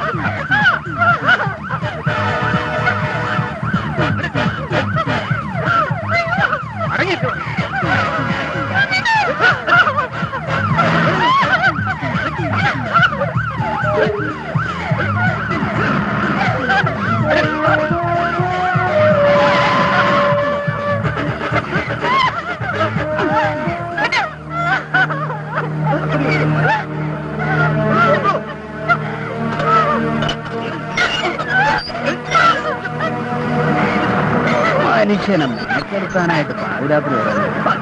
മനുഷ്യനെ മെനക്കെടുത്താനായിട്ട് പാതിരാത്രി വരാൻ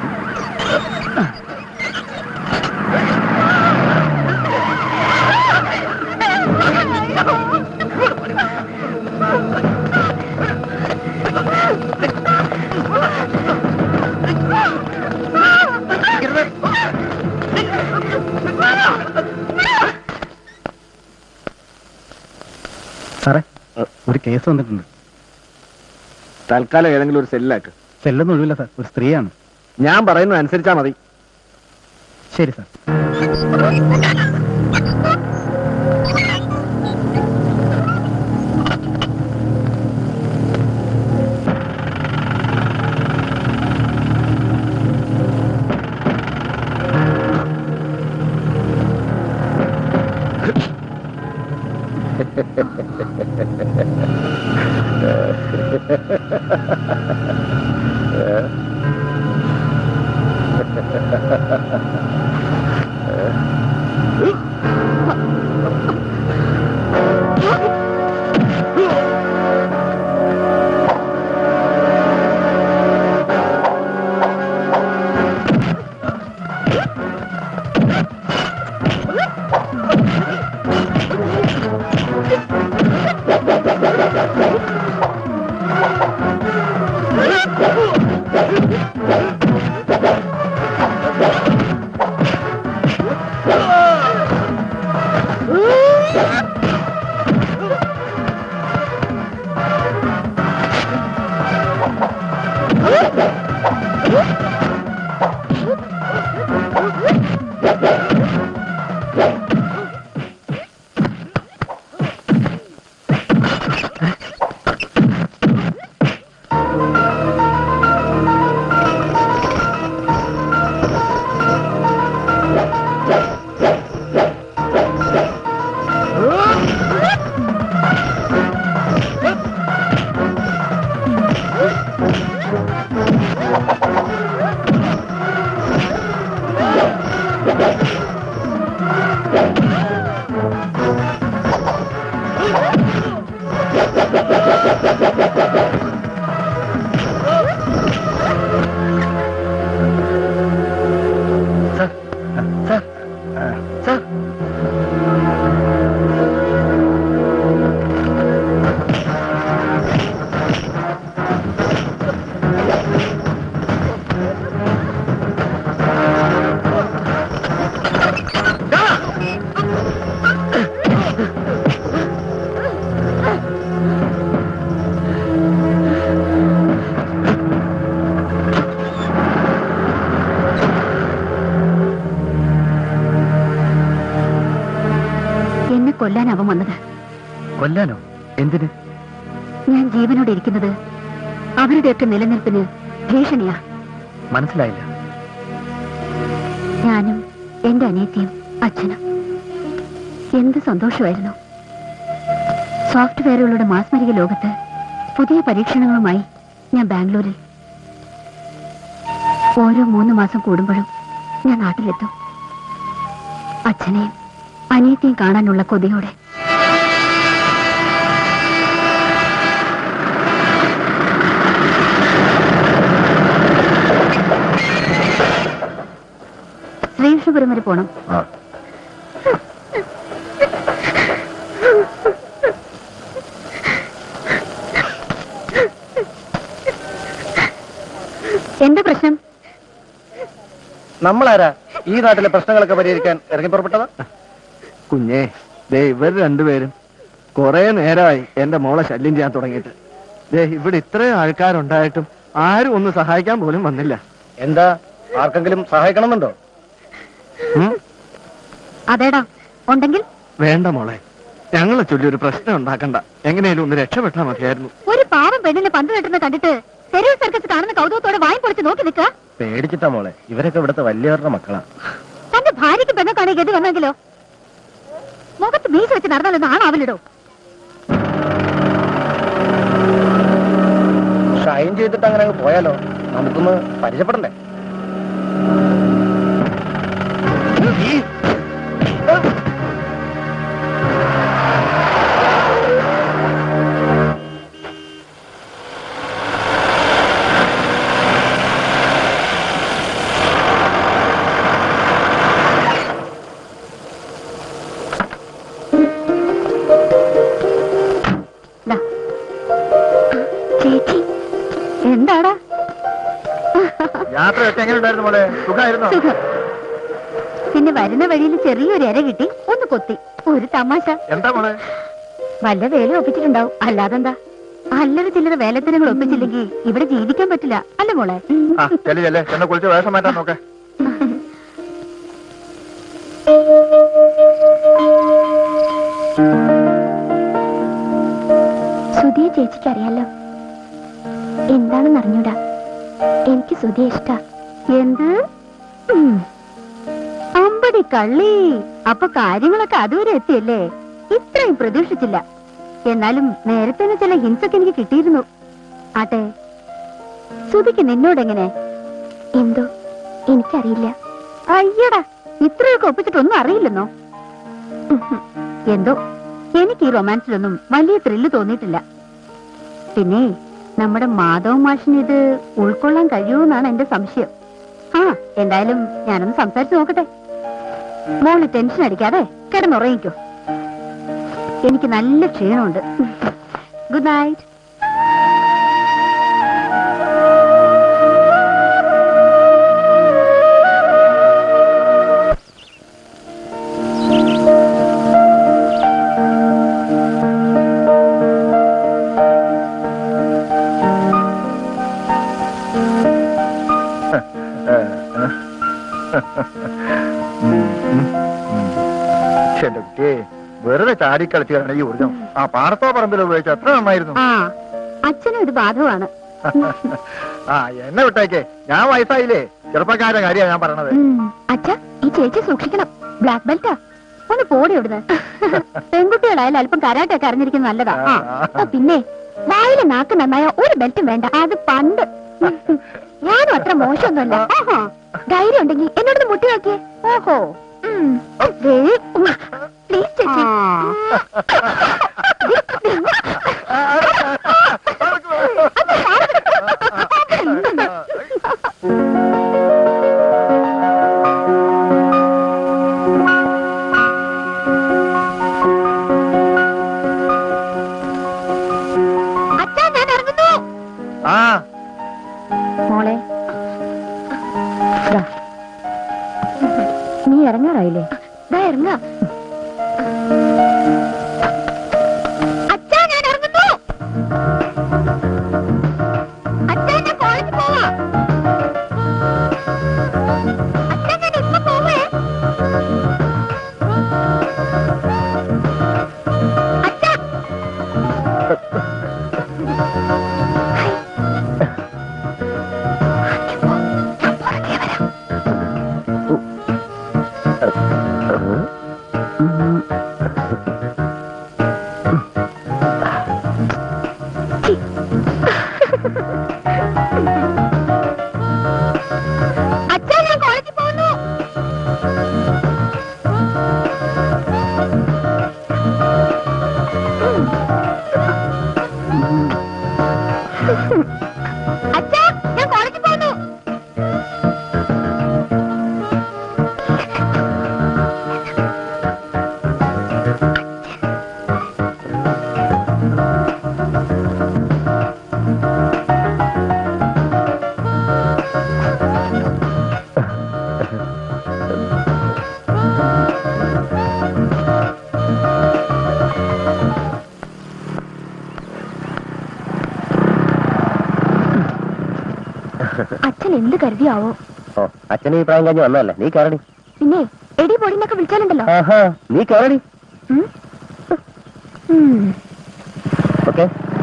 സാറേ ഒരു കേസ് വന്നിട്ടുണ്ട് തൽക്കാലം ഏതെങ്കിലും ഒരു സെല്ലാക്ക് സെല്ലൊന്നും ഒഴിവില്ല സാർ ഒരു സ്ത്രീയാണ് ഞാൻ പറയുന്നത് അനുസരിച്ചാ മതി ശരി സാർ എന്നെ കൊല്ലാൻ അവൻ വന്നത് കൊല്ലാനോ എന്തിന് ഞാൻ ജീവനോടെ ഇരിക്കുന്നത് അവരുടെയൊക്കെ നിലനിൽപ്പിന് ഭീഷണിയാ മനസ്സിലായില്ല ഞാനും എന്റെ അനിയത്തിയും അച്ഛനും എന്ത് സന്തോഷമായിരുന്നു സോഫ്റ്റ്വെയറുകളുടെ മാസ്മരിക ലോകത്ത് പുതിയ പരീക്ഷണങ്ങളുമായി ഞാൻ ബാംഗ്ലൂരിൽ ഓരോ മൂന്ന് മാസം കൂടുമ്പോഴും ഞാൻ നാട്ടിലെത്തും അച്ഛനെയും അനിയത്തെയും കാണാനുള്ള കൊതിയോടെ ശ്രീകൃഷ്ണപുരം വരെ പോണം എന്താ പ്രശ്നം നമ്മളാരാ ഈ നാട്ടിലെ പ്രശ്നങ്ങളൊക്കെ പരിഹരിക്കാൻ ഇറങ്ങി പുറപ്പെട്ടതാ കുഞ്ഞേ ദേ ഇവർ രണ്ടുപേരും കുറെ നേരമായി എന്റെ മോളെ ശല്യം ചെയ്യാൻ തുടങ്ങിയിട്ട് ദേ ഇവിടെ ഇത്രയും ആൾക്കാരുണ്ടായിട്ടും ആരും ഒന്ന് സഹായിക്കാൻ പോലും വന്നില്ല എന്താ ആർക്കെങ്കിലും സഹായിക്കണമെന്നുണ്ടോ ഉം? അതേടാ ഉണ്ടെങ്കിൽ വേണ്ട മോളെ ഞങ്ങളെ ചൊല്ലി ഒരു പ്രശ്നം ഉണ്ടാക്കണ്ട എങ്ങനെയാലും ഒന്ന് രക്ഷപ്പെട്ടാ മതിയായിരുന്നു ഒരു പാവം പെണ്ണിനെ പന്ത് കെട്ടുന്ന കണ്ടിട്ട് തെരുവ് സർക്കസ് കാണുന്ന കൗതുകത്തോടെ വായും പൊളിച്ച് നോക്കി നിൽക്കുക പേടിച്ചിട്ടാ മോളെ ഇവരൊക്കെ ഇവിടുത്തെ വലിയവരുടെ മക്കളാ തന്റെ ഭാര്യയ്ക്ക് പെണ്ണൊക്കെ ഗതി വന്നെങ്കിലോ മുഖത്ത് മീശ വെച്ച് നടന്നാലൊന്നും ആണാവില്ലടോ ഷൈൻ ചെയ്തിട്ട് അങ്ങനെ അങ്ങ് പോയാലോ നമുക്കൊന്ന് പരിചയപ്പെടണ്ടേ ദാ. ചേച്ചി എന്താടാ യാത്രയൊക്കെ എങ്ങനെ ഉണ്ടായിരുന്നു മോളെ സുഖമായിരുന്നോ സുഖം പിന്നെ വരുന്ന വഴിയിൽ ചെറിയൊരു ഇര കിട്ടി ഒന്ന് കൊത്തി ഒരു തമാശ എന്താ മോളെ വല്ല വേല ഒപ്പിച്ചിട്ടുണ്ടാവും അല്ലാതെന്താ അല്ലറ ചില്ലറ വേലത്തരങ്ങൾ ഒപ്പിച്ചില്ലെങ്കിൽ ഇവിടെ ജീവിക്കാൻ പറ്റില്ല അല്ല മോളെ ആ ചെല്ലു ചെല്ലേ എന്നെ കുളിച്ച് വേഷം മാറ്റാൻ നോക്കെ സുധിയെ ചേച്ചിക്ക് അറിയാലോ എന്താണെന്ന് അറിഞ്ഞൂടാ എനിക്ക് സുധിയെ ഇഷ്ട എന്ത് ഉം. അമ്പടി കള്ളി അപ്പൊ കാര്യങ്ങളൊക്കെ അതുവരെ എത്തിയല്ലേ ഇത്രയും പ്രതീക്ഷിച്ചില്ല എന്നാലും നേരത്തെ ചില ഹിൻസൊക്കെ എനിക്ക് കിട്ടിയിരുന്നു ആട്ടെ സുധിക്ക് നിന്നോടെങ്ങനെ എന്തോ എനിക്കറിയില്ല അയ്യടാ ഇത്രയൊക്കെ ഒപ്പിച്ചിട്ടൊന്നും അറിയില്ലെന്നോ എന്തോ എനിക്ക് ഈ റൊമാൻസിലൊന്നും വലിയ ത്രില്ല് തോന്നിയിട്ടില്ല പിന്നെ നമ്മുടെ മാധവ് മാഷിന് ഇത് ഉൾക്കൊള്ളാൻ കഴിയുമെന്നാണ് എന്റെ സംശയം ആ എന്തായാലും ഞാനൊന്ന് സംസാരിച്ചു നോക്കട്ടെ മോള് ടെൻഷൻ അടിക്കാതെ കിടന്നുറങ്ങിക്കോ എനിക്ക് നല്ല ക്ഷീണമുണ്ട് ഗുഡ് നൈറ്റ് എന്റെ കുട്ടിയെ വെറുതെ ചാടിക്കളിച്ചാണ് ഈ ഊർജം ആ പാടത്തോ പറമ്പിലോ ഉപയോഗിച്ച എത്ര നന്നായിരുന്നു ആ അച്ഛനും ഇത് ബാധകമാണ് ആ എന്നെ വിട്ടേക്കേ ഞാൻ വയസ്സായില്ലേ ചെറുപ്പക്കാരുടെ കാര്യമാണ് ഞാൻ പറഞ്ഞത് അച്ഛ ഈ ചേച്ചി സൂക്ഷിക്കണം ബ്ലാക്ക് ബെൽറ്റാ ഒന്ന് പോടി ഇവിടുന്ന് പെൺകുട്ടികളായാലും അല്പം കരാട്ടൊക്കെ അറിഞ്ഞിരിക്കുന്നത് നല്ലതാ ആ ആ, പിന്നെ വായിലെ നാക്ക് നന്നായ ഒരു ബെൽറ്റും വേണ്ട അത് പണ്ട് ഞാനും അത്ര മോശമൊന്നുമല്ല ഓഹോ ധൈര്യം ഉണ്ടെങ്കിൽ എന്നോട് മുട്ടി നോക്കിയേ ഓഹോ ഉം. ദേ, ഉം. പ്ലീസ് ചേച്ചി അച്ഛാ ഞാൻ ഇറങ്ങുന്നു ആ മോളെ ദാ. നീ ഇറങ്ങാറായില്ലേ ദാ ഇറങ്ങ അച്ഛാ ഞാൻ ഇറങ്ങുന്നു അച്ഛാ ഞാൻ കോളേജിൽ പോവാ അച്ഛാ ഞാൻ ഇപ്പൊ പോവേ അച്ഛാ ഞാൻ പുറകെ വരാം അച്ഛാ ഞാൻ കോളേജിൽ പോകുന്നു അച്ഛാ ഞാൻ കോളേജിൽ പോകുന്നു അച്ഛൻ എന്ത് കരുതിയാവോ ഓ അച്ഛനെ ഈ പ്രായം കഴിഞ്ഞ് വന്നതല്ലേ നീ കയറടി പിന്നെ എടി പൊടിന്നൊക്കെ വിളിച്ചാലുണ്ടല്ലോ ആഹാ നീ കയറടി ഉം? ഉം. ഓക്കെ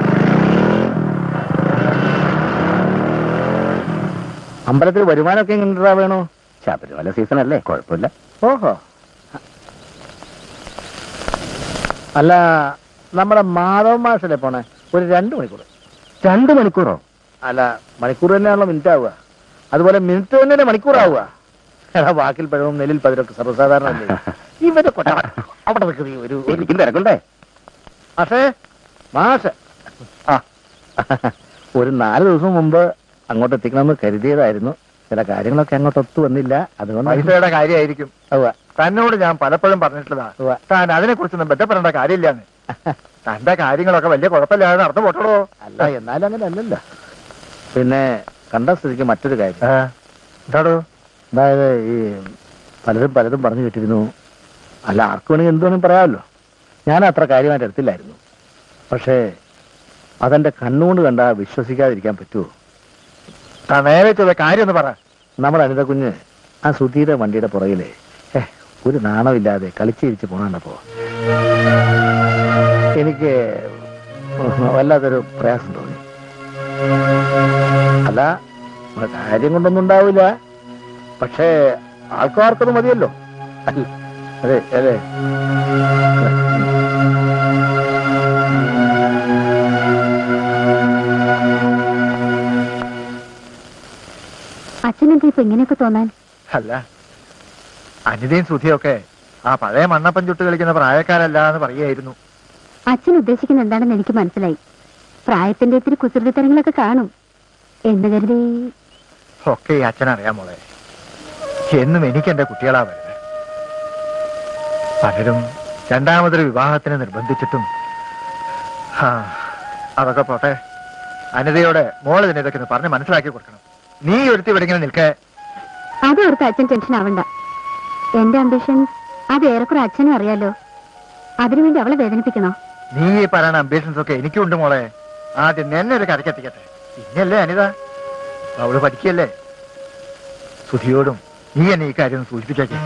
അമ്പലത്തിൽ വരുമാനമൊക്കെ എങ്ങനെ വേണോ ശബരിമല സീസൺ അല്ലേ കുഴപ്പമില്ല ഓഹോ അല്ല നമ്മുടെ മാധവ മാഷല്ലേ പോണേ ഒരു രണ്ട് മണിക്കൂർ രണ്ട് മണിക്കൂറോ അല്ല മണിക്കൂർ തന്നെയാണല്ലോ മിനിറ്റ് ആവുക അതുപോലെ മിനിറ്റ് തന്നെ മണിക്കൂറാവുക എടാ വാക്കിൽ പഴവും നെല്ലിൽ പതിരൊക്കെ സർവ്വസാധാരണ ഇവരെ കൊണ്ട അവിടെ നിൽക്കുന്ന ഒരു എനിക്കും തിരക്കുണ്ടേ മാഷേ മാഷ് ആ ഒരു നാല് ദിവസം മുമ്പ് അങ്ങോട്ട് എത്തിക്കണമെന്ന് കരുതിയതായിരുന്നു ചില കാര്യങ്ങളൊക്കെ അങ്ങോട്ട് ഒത്തു വന്നില്ല അതുകൊണ്ട് പൈസയുടെ കാര്യമായിരിക്കും ഉവ്വ. തന്നോട് ഞാൻ പലപ്പോഴും പറഞ്ഞിട്ടുള്ളതാ ഉവ്വ. താൻ അതിനെ കുറിച്ചൊന്നും ബന്ധപ്പെടേണ്ട കാര്യമില്ലാന്ന് തന്റെ കാര്യങ്ങളൊക്കെ വലിയ കുഴപ്പമില്ലാതെ നടന്നു പോട്ടോളൂ അല്ല എന്നാലും അങ്ങനെ അല്ലല്ലോ പിന്നെ കണ്ട സ്ഥിതിക്ക് മറ്റൊരു കാര്യം എന്താടോ അതായത് ഈ പലരും പലതും പറഞ്ഞു കേട്ടിരുന്നു അല്ല ആർക്കും വേണമെങ്കിൽ എന്ത് വേണമെങ്കിലും പറയാമല്ലോ ഞാൻ അത്ര കാര്യമായിട്ട് എടുത്തില്ലായിരുന്നു പക്ഷേ അതെന്റെ കണ്ണുകൊണ്ട് കണ്ടാ വിശ്വസിക്കാതിരിക്കാൻ പറ്റുമോ താൻ നേരെ ചെയ്ത കാര്യം ഒന്ന് പറ നമ്മുടെ അനിത കുഞ്ഞ് ആ സുധീര വണ്ടിയുടെ പുറകിലെ ഹേ, ഒരു നാണമില്ലാതെ കളിച്ചിരിച്ച് പോണപ്പോ എനിക്ക് വല്ലാത്തൊരു പ്രയാസം തോന്നി അല്ല നമ്മുടെ കാര്യം കൊണ്ടൊന്നും ഉണ്ടാവില്ല പക്ഷേ ആൾക്കാർക്കത് മതിയല്ലോ അല്ല, അതെ അതെ അച്ഛനെന്താ ഇപ്പൊ ഇങ്ങനെയൊക്കെ തോന്നാൻ അല്ല അനിതയും സുധിയൊക്കെ ആ പഴയ മണ്ണപ്പൻ ചുട്ട് കളിക്കുന്ന പ്രായക്കാരല്ല എന്ന് പറയായിരുന്നു അച്ഛൻ ഉദ്ദേശിക്കുന്ന എന്താണെന്ന് എനിക്ക് മനസ്സിലായി പ്രായത്തിന്റെ ഇത്തിരി കുസൃതിത്തരങ്ങളൊക്കെ കാണും എന്ന് കരുതി ഒക്കെ ഈ അച്ഛനറിയാം മോളെ എന്നും എനിക്ക് എന്റെ കുട്ടികളാ വരുന്നത് പലരും രണ്ടാമതൊരു വിവാഹത്തിന് നിർബന്ധിച്ചിട്ടും ആ, അതൊക്കെ പോട്ടെ അനിതയോടെ മോള് തന്നെ ഇതൊക്കെ ഒന്ന് പറഞ്ഞ് മനസ്സിലാക്കി കൊടുക്കണം നീ ഒരുത്തി ഇവിടെ ഇങ്ങനെ നിൽക്കേ അതോർത്ത് അച്ഛൻ ടെൻഷൻ ആവണ്ട എന്റെ അംബിഷൻ അത് ഏറെക്കുറെ അച്ഛനും അറിയാലോ അതിനുവേണ്ടി അവളെ വേദനിപ്പിക്കണോ നീ ഈ പറയുന്ന അംബിഷൻസ് ഒക്കെ എനിക്കുണ്ട് മോളെ ആദ്യം എന്നെ ഒരു കരക്കെത്തിക്കട്ടെ പിന്നെയല്ലേ അനിത അവള് പഠിക്കല്ലേ സുധിയോടും നീ എന്നെ ഈ കാര്യം ഒന്ന് സൂചിപ്പിച്ചേക്കെ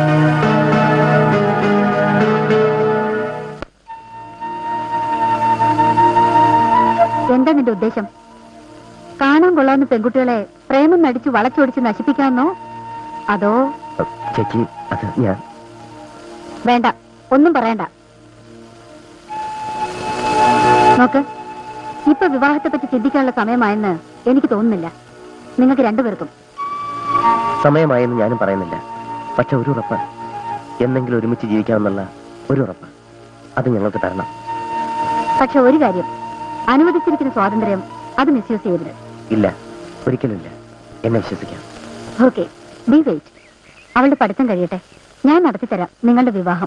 എന്താ നിന്റെ ഉദ്ദേശം കാണാൻ കൊള്ളാവുന്ന പെൺകുട്ടികളെ പ്രേമം നടിച്ചു വളച്ചൊടിച്ച് നശിപ്പിക്കാമെന്നോ അതോ ചേച്ചി അത് ഞാൻ വേണ്ട ഒന്നും പറയണ്ട നോക്ക് ഇപ്പൊ വിവാഹത്തെ പറ്റി ചിന്തിക്കാനുള്ള സമയമായെന്ന് എനിക്ക് തോന്നുന്നില്ല നിങ്ങൾക്ക് രണ്ടുപേർക്കും സമയമായെന്ന് ഞാനും പറയുന്നില്ല പക്ഷെ ഒരു ഉറപ്പ് എന്നെങ്കിലും ഒരുമിച്ച് ജീവിക്കാമെന്നുള്ള ഒരു ഉറപ്പ് അത് ഞങ്ങൾക്ക് തരണം പക്ഷെ ഒരു കാര്യം അനുവദിച്ചിരിക്കുന്ന സ്വാതന്ത്ര്യം അത് മിസ്യൂസ് ചെയ്യരുത് ഇല്ല ഒരിക്കലുമില്ല എന്നെ വിശ്വസിക്കാം ഓക്കെ ബി വെയിറ്റ് അവളുടെ പഠിത്തം കഴിയട്ടെ ഞാൻ നടത്തിത്തരാം നിങ്ങളുടെ വിവാഹം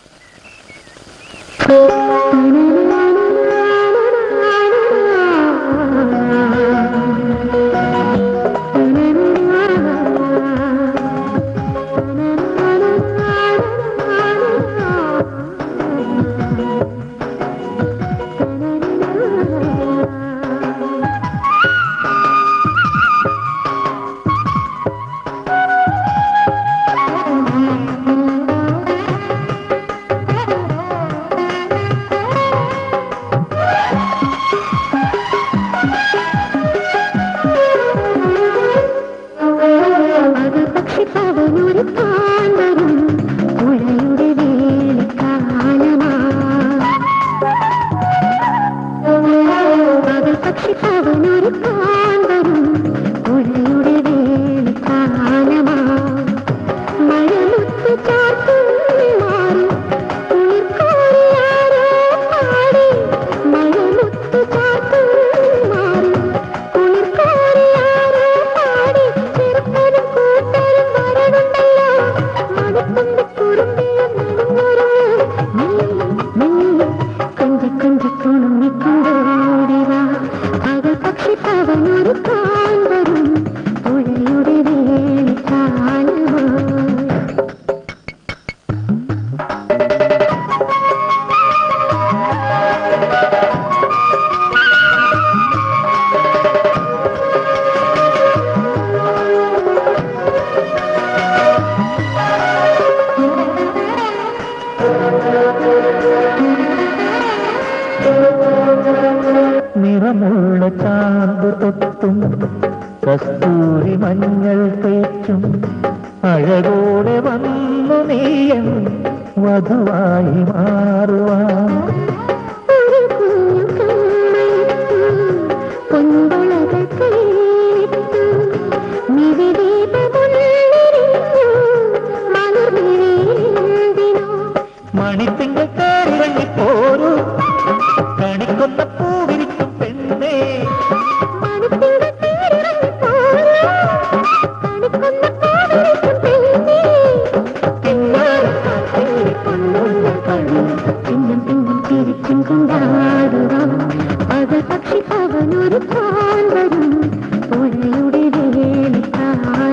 கொஞ்ச கொஞ்ச குணுமி கொண்டோடிவா പകൽ പക്ഷി പവനൊരു കാൺവരും പുഴയുടെ വേളി കാണുവാൻ നിറമുള്ള ചാന്ത് തൊട്ടും കസ്തൂരി മഞ്ഞൾ തേച്ചും അഴകോടെ വന്നു നീയൻ വധുവായി മാറുവാൻ ഒരു കുഞ്ഞു കമ്മലിട്ടു പൊൻപുളകൾ കൈയിട്ടു നിവിദീപമുള്ളിരിഞ്ഞു മലർമിഴിയിലെന്തിനോ മണിത്തിങ്കൾ കയറിറങ്ങി പോരൂ കണിക്കൊന്ന പൂവിരിക്കും പെണ്ണേ മണിത്തിങ്കൾ തേരിറങ്ങി പോരൂ കണിക്കൊന്ന പൂവിരിക്കും പെണ്ണേ പിന്നും പിന്നും ചിരിച്ചും കൊണ്ടാടുവാൻ പകൽ പക്ഷി അവനൊരു താൻ വരും പുഴയുടെ വേലിക്കാൽ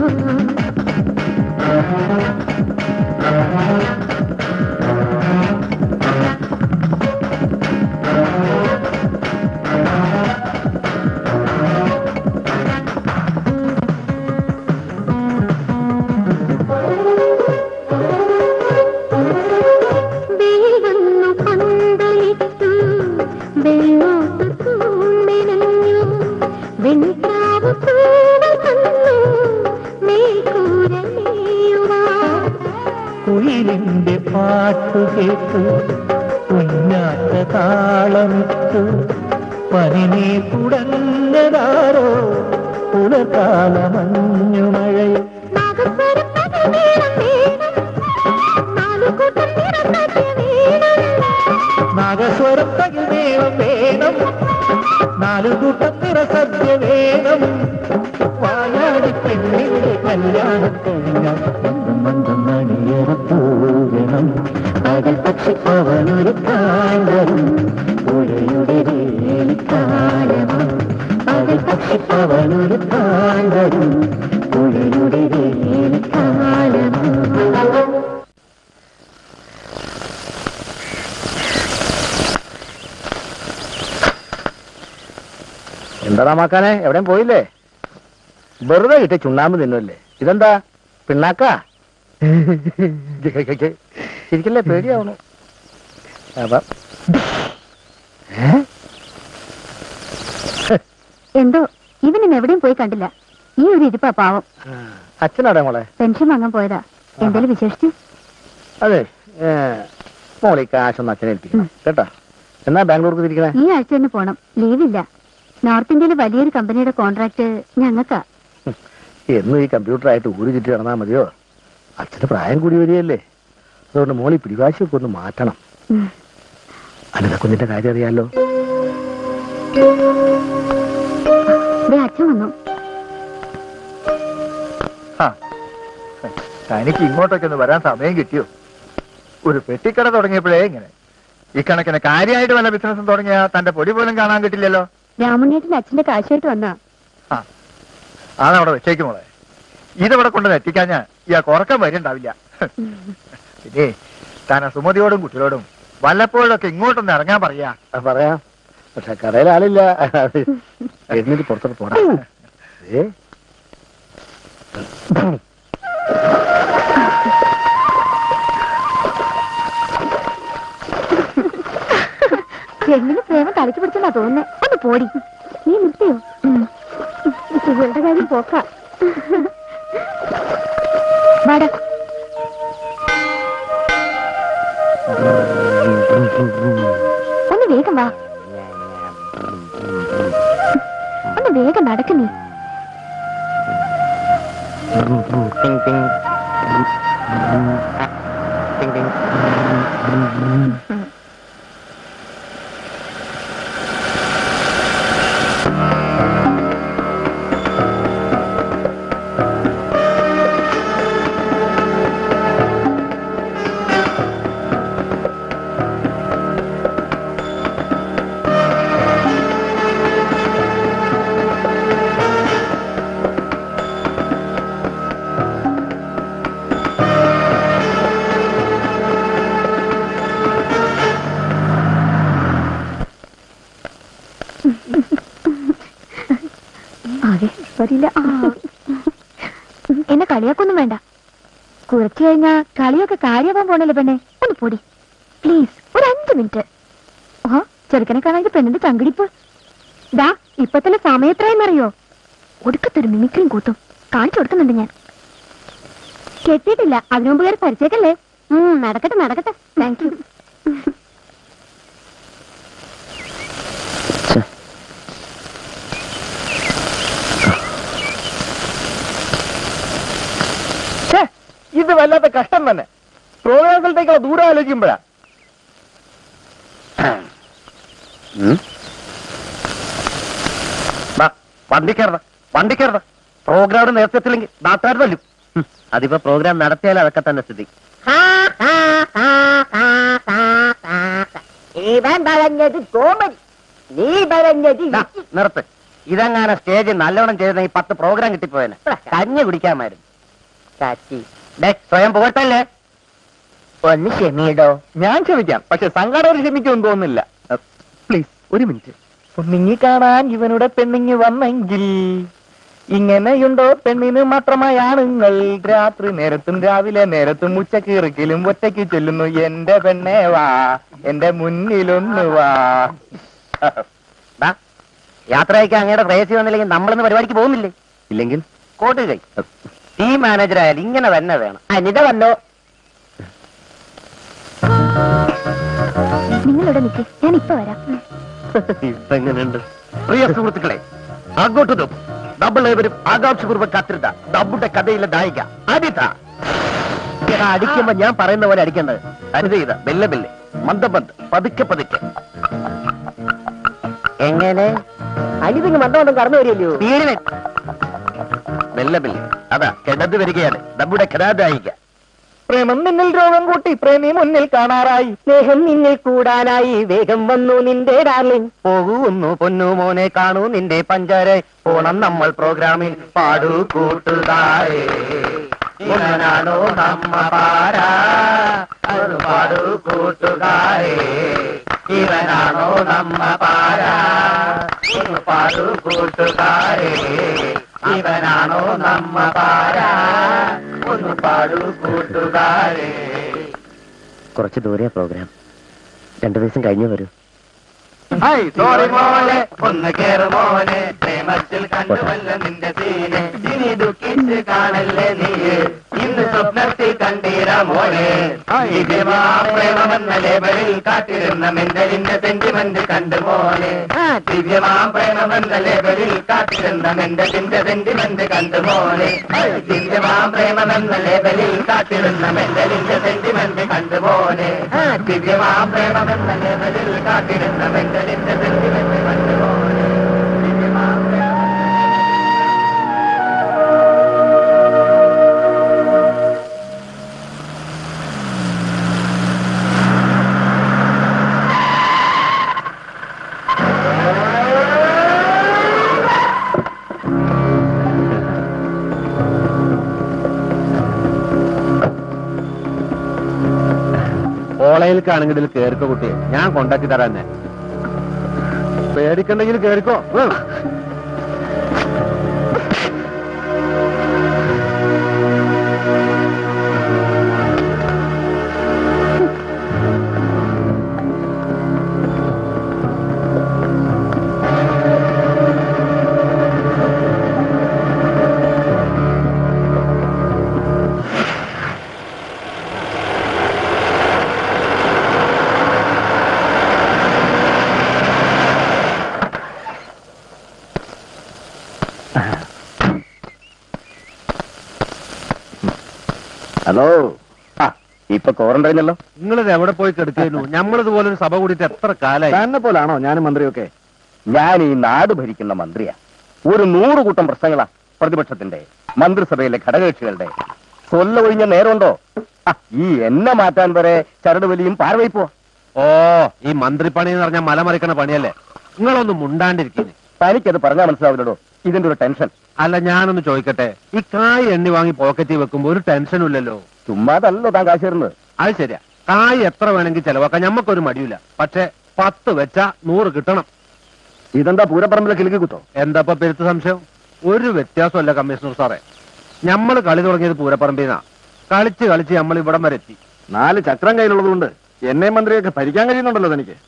വെയിൽ വന്നു പന്തലിട്ടു വെള്ളോട്ട് തൂണിനഞ്ഞു വെൺപ്രാവ് പൂവ് തന്നു മേൽക്കൂര നെയ്യുവാൻ കുയിലിന്റെ പാട്ടു കേട്ടു കുഞ്ഞാറ്റ താളമിട്ടു പനിനെ കുടഞ്ഞതാരോ പുലർക്കാല മഞ്ഞുമഴയിൽ നാഗസ്വരം പകമേളം വേണം നാലുകൂട്ടം നിറഞ്ഞ വേണം നാഗസ്വരം തകിൽ വേണം വേണം നാലുകൂട്ടം നിറസദ്യ വേണം വായാടി പെണ്ണിന്റെ കല്യാണം കഴിഞ്ഞാൽ മന്ദം മന്ദം മണിയറപ്പൂരണം പകൽ പക്ഷി അവനൊരു കാന്തരും പുഴയുടെ വേലിക്കാലമാണ് പകൽ പക്ഷി അവനൊരു കാന്തരും പുഴയുടെ വേലിക്കാലമാണ് എന്താടാ മാക്കാനെ എവിടെയും പോയില്ലേ വെറുതെ കിട്ടിയ ചുണ്ണാമ്പ് തിന്നല്ലേ ഇതെന്താ പിണ്ണാക്ക ശരിക്കല്ലേ പേടിയാവണു അപ്പൊ ഏ? എന്തോ ഇവനും എവിടെയും പോയി കണ്ടില്ല ഈ ഒരു ഇരിപ്പാ പാവം അച്ഛനാടെ മോളെ പെൻഷൻ വാങ്ങാൻ പോയതാ എന്തേലും വിശേഷിച്ച് അതെ ഏ, മോളെ ഈ കാശൊന്ന് അച്ഛനെ ഏൽപ്പിക്കണം കേട്ടാ എന്നാ ബാംഗ്ലൂർക്ക് തിരിക്കണേ ഈ ആഴ്ച തന്നെ പോണം ലീവില്ല നോർത്ത് ഇന്ത്യയിലെ വലിയൊരു കമ്പനിയുടെ കോൺട്രാക്ട് ഞങ്ങൾക്കാ എന്നും ഈ കമ്പ്യൂട്ടറായിട്ട് ഊര് ചുറ്റി നടന്നാൽ മതിയോ അച്ഛന് പ്രായം കൂടി വരികയല്ലേ അതുകൊണ്ട് മോളി പിടിവാശിയൊക്കെ ഒന്ന് മാറ്റണം ഉം. അനിത കുഞ്ഞിന്റെ കാര്യം അറിയാലോ ദേ അച്ഛൻ വന്നു ആ തനിക്ക് ഇങ്ങോട്ടൊക്കെ ഒന്ന് വരാൻ സമയം കിട്ടിയോ ഒരു പെട്ടിക്കട തുടങ്ങിയപ്പോഴേ ഇങ്ങനെ ഈ കണക്കിന് കാര്യമായിട്ട് വല്ല ബിസിനസ്സും തുടങ്ങിയ തന്റെ പൊടി പോലും കാണാൻ കിട്ടില്ലല്ലോ രാമണ്ണേട്ടന്റെ അച്ഛന്റെ കാശായിട്ട് വന്നാ ആ അതവിടെ വെച്ചേക്കും മോളെ ഇതിവിടെ കൊണ്ട് എത്തിക്കാഞ്ഞാ ഇയാൾക്ക് ഉറക്കം വരുന്നുണ്ടാവില്ല പിന്നെ താൻ ആ സുമതിയോടും കുട്ടികളോടും വല്ലപ്പോഴൊക്കെ ഇങ്ങോട്ടൊന്ന് ഇറങ്ങാൻ പറയാ ആ, പറയാം പക്ഷെ കടയിൽ ആളില്ല എഴുന്നേറ്റ് പുറത്തോട്ട് പോടാ ഏ ചെന്നിന് പ്രേമം തലയ്ക്ക് പിടിച്ചെന്നാ തോന്നുന്നേ ഒന്ന് പോടി നീ നിർത്തിയോ ഇവളുടെ കാര്യം പോക്ക വാടാ ഒന്ന് വേഗം വാ ഒന്ന് വേഗം നടക്ക് നീ ആകെ വരില്ല എന്നെ കളിയാക്കൊന്നും വേണ്ട കുറച്ചു കഴിഞ്ഞാ കളിയൊക്കെ കാര്യമാവാൻ പോണല്ലോ പെണ്ണെ ഒന്ന് പൊടി പ്ലീസ് ഒരു അഞ്ച് മിനിറ്റ് ആ ചെറുക്കനെ കാണാൻ പെണ്ണിന്റെ ചങ്കിടിപ്പ് ദാ ഇപ്പൊ തന്നെ സമയം എത്രയെന്നറിയോ ഒടുക്കത്തൊരു മിമിക്രിയും കൂത്തും കാണിച്ചു കൊടുക്കുന്നുണ്ട് ഞാൻ കെട്ടിയിട്ടില്ല അതിനു മുമ്പ് കയറി പരിചയക്കല്ലേ ഉം, നടക്കട്ടെ നടക്കട്ടെ താങ്ക് യു ഛേ, ഇത് വല്ലാത്ത കഷ്ടം തന്നെ പ്രോഗ്രാം സ്ഥലത്തേക്കുള്ള ദൂരം ആലോചിക്കുമ്പോഴാ വണ്ടി കയറണം വണ്ടി കയറണം പ്രോഗ്രാം നേരത്തെ എത്തില്ലെങ്കിൽ നാട്ടുകാർ തല്ലും ഹും, അതിപ്പോ പ്രോഗ്രാം നടത്തിയാൽ അതൊക്കെ തന്നെ സ്ഥിതി ഇവൻ പറഞ്ഞത് കോമഡി നീ പറഞ്ഞത് ദാ, നിർത്ത് ഇതങ്ങനെ സ്റ്റേജ് നല്ലോണം ചെയ്ത ഈ പത്ത് പ്രോഗ്രാം കിട്ടിപ്പോയനെ കഞ്ഞി കുടിക്കാമായിരുന്നു കത്തി ഡേ സ്വയം പോകട്ടല്ലേ ഒന്ന് ക്ഷമിയിടോ ഞാൻ ക്ഷമിക്കാം പക്ഷെ സംഘാടകർ ക്ഷമിക്കുമെന്ന് തോന്നുന്നില്ല പ്ലീസ് ഒരു മിനിറ്റ് പെണ്ണിങ്ങി കാണാൻ ഇവനുടെ പെണ്ണിങ്ങി വന്നെങ്കിൽ ഇങ്ങനെയുണ്ടോ പെണ്ണിന് മാത്രമായി ആണുങ്ങൾ രാത്രി നേരത്തും രാവിലെ നേരത്തും ഉച്ചക്ക് ഇറക്കിലും ഒറ്റയ്ക്ക് ചെല്ലുന്നു എന്റെ പെണ്ണേ വാ എന്റെ മുന്നിലൊന്ന് വാ ദാ, യാത്ര അയക്കാൻ അങ്ങയുടെ പ്രേസി വന്നില്ലെങ്കിൽ നമ്മളിന്ന് പരിപാടിക്ക് പോകുന്നില്ലേ ഇല്ലെങ്കിൽ കോട്ട് കൈ ടീം മാനേജർ ആയാലും ഇങ്ങനെ തന്നെ വേണം അനിത വന്നോ നിങ്ങളിവിടെ നിൽക്ക് ഞാൻ ഇപ്പൊ വരാം ഉം. ഇതെങ്ങനെയുണ്ട് പ്രിയ സുഹൃത്തുക്കളെ അങ്ങോട്ട് നോക്കും നമ്മൾ ഏവരും ആകാംക്ഷപൂർവ്വം കാത്തിരുന്ന നമ്മുടെ കഥയിലെ നായിക അനിത എടാ, അടിക്കുമ്പോ ഞാൻ പറയുന്ന പോലെ അടിക്കേണ്ടത് അനിത ഇത മെല്ലെ മെല്ലെ മന്ദ മന്ദ പതുക്കെ പതുക്കെ എങ്ങനെ അനിതിങ് മണ്ടമണ്ടം കടന്നു വരില്ലയോ വീടിനെ മെല്ലെ മെല്ലെ അതാ കിടന്നു വരികയാണ് നമ്മുടെ കഥാനായിക പ്രേമം നിന്നിൽ രോഗം കൂട്ടി പ്രേമി മുന്നിൽ കാണാറായി സ്നേഹം നിന്നിൽ കൂടാനായി വേഗം വന്നു നിന്റെ ഡാർലിംഗ് പോകുന്നു പൊന്നു മോനെ കാണൂ നിന്റെ പഞ്ചാര പോണം നമ്മൾ പ്രോഗ്രാമിൽ പാടൂ കൂട്ടുകാരെ ഇവനാണോ നമ്മ പാരാ അത് പാടൂ കൂട്ടുകാരെ ഇവനാണോ നമ്മ പാരാ ഒന്ന് പാടൂ കൂട്ടുകാരെ ഇവനാണോ നമ്മ പാരാ ഒന്ന് പാടൂ കൂട്ടുകാരെ കുറച്ച് ദൂരെ പ്രോഗ്രാം രണ്ടു ദിവസം കഴിഞ്ഞു വരൂ സോറി മോനെ ഒന്ന് കേറ് മോനെ പ്രേമത്തിൽ കണ്ടുവല്ല നിന്റെ സീനെ ഇനി ദുഃഖിച്ച് കാണല്ലേ നീയെ ഇന്ന് സ്വപ്നത്തിൽ കണ്ടീര മോനെ ദിവ്യമാ പ്രേമമെന്ന ലേബലിൽ കാട്ടിരുന്ന മെന്റലിന്റെ സെന്റിമെന്റ് കണ്ടു മോനെ ദിവ്യമാം പ്രേമമെന്ന ലേബലിൽ കാട്ടിരുന്ന മെന്റലിന്റെ സെന്റിമെന്റ് കണ്ടു മോനെ ദിവ്യമാം പ്രേമമെന്ന ലേബലിൽ കാട്ടിരുന്ന മെന്റലിന്റെ സെന്റിമെന്റ് കണ്ടു മോനെ ദിവ്യമാം പ്രേമമെന്ന ലേബലിൽ കാട്ടിരുന്ന മെന്റലിന്റെ സെന്റിമെന്റ് കണ്ടു മോനെ ദിവ്യമാം പ്രേമ കോളേജിലേക്കാണെങ്കിൽ കേറിക്കോ കുട്ടിയെ ഞാൻ കൊണ്ടാക്കി തരാന്നെ പേടിക്കണ്ടെങ്കിൽ കേറിക്കോ ഉം. ഹലോ ആ ഇപ്പൊ ക്വാറന്റൈനല്ലോ നിങ്ങളിത് എവിടെ പോയി കെടുക്കുന്നു നമ്മളിതുപോലെ ഒരു സഭ കൂടിയിട്ട് എത്ര കാലായി തന്നെ പോലാണോ ഞാനും മന്ത്രിയൊക്കെ ഞാൻ ഈ നാട് ഭരിക്കുന്ന മന്ത്രിയാ ഒരു നൂറ് കൂട്ടം പ്രശ്നങ്ങളാ പ്രതിപക്ഷത്തിന്റെ മന്ത്രിസഭയിലെ ഘടകകക്ഷികളുടെ കൊല്ല ഒഴിഞ്ഞ നേരമുണ്ടോ ആ, ഈ എന്നെ മാറ്റാൻ വരെ ചരട് വലിയും പാർവൈപ്പോ ഓ ഈ മന്ത്രിപ്പണി എന്ന് പറഞ്ഞാൽ മലമറിക്കണ പണിയല്ലേ നിങ്ങളൊന്നും മുണ്ടാണ്ടിരിക്കുന്നു തനിക്കത് പറഞ്ഞാൽ മനസ്സിലാവില്ലടോ ഇതിന്റെ ഒരു ടെൻഷൻ അല്ല ഞാനൊന്ന് ചോദിക്കട്ടെ ഈ കായ് എണ്ണി വാങ്ങി പോക്കറ്റിൽ വെക്കുമ്പോ ഒരു ടെൻഷനും ഇല്ലല്ലോ ചുമ്മാതല്ലോ താൻ കാശ് തരുന്നത് അത് ശരിയാ കായ് എത്ര വേണമെങ്കിൽ ചെലവാക്കാം ഞമ്മക്കൊരു മടിയില്ല പക്ഷെ പത്ത് വെച്ചാ നൂറ് കിട്ടണം ഇതെന്താ പൂരപ്പറമ്പിലെ കിലുക്കി കുത്തോ എന്താ പെരുത്ത് സംശയം ഒരു വ്യത്യാസമല്ല കമ്മീഷണർ സാറേ ഞമ്മള് കളി തുടങ്ങിയത് പൂരപ്പറമ്പിന്നാ കളിച്ച് കളിച്ച് നമ്മൾ ഇവിടം വരെ എത്തി നാല് ചക്രം കയ്യിലുള്ളതുകൊണ്ട് എന്നെ മന്ത്രിയൊക്കെ ഭരിക്കാൻ കഴിയുന്നുണ്ടല്ലോ തനിക്ക്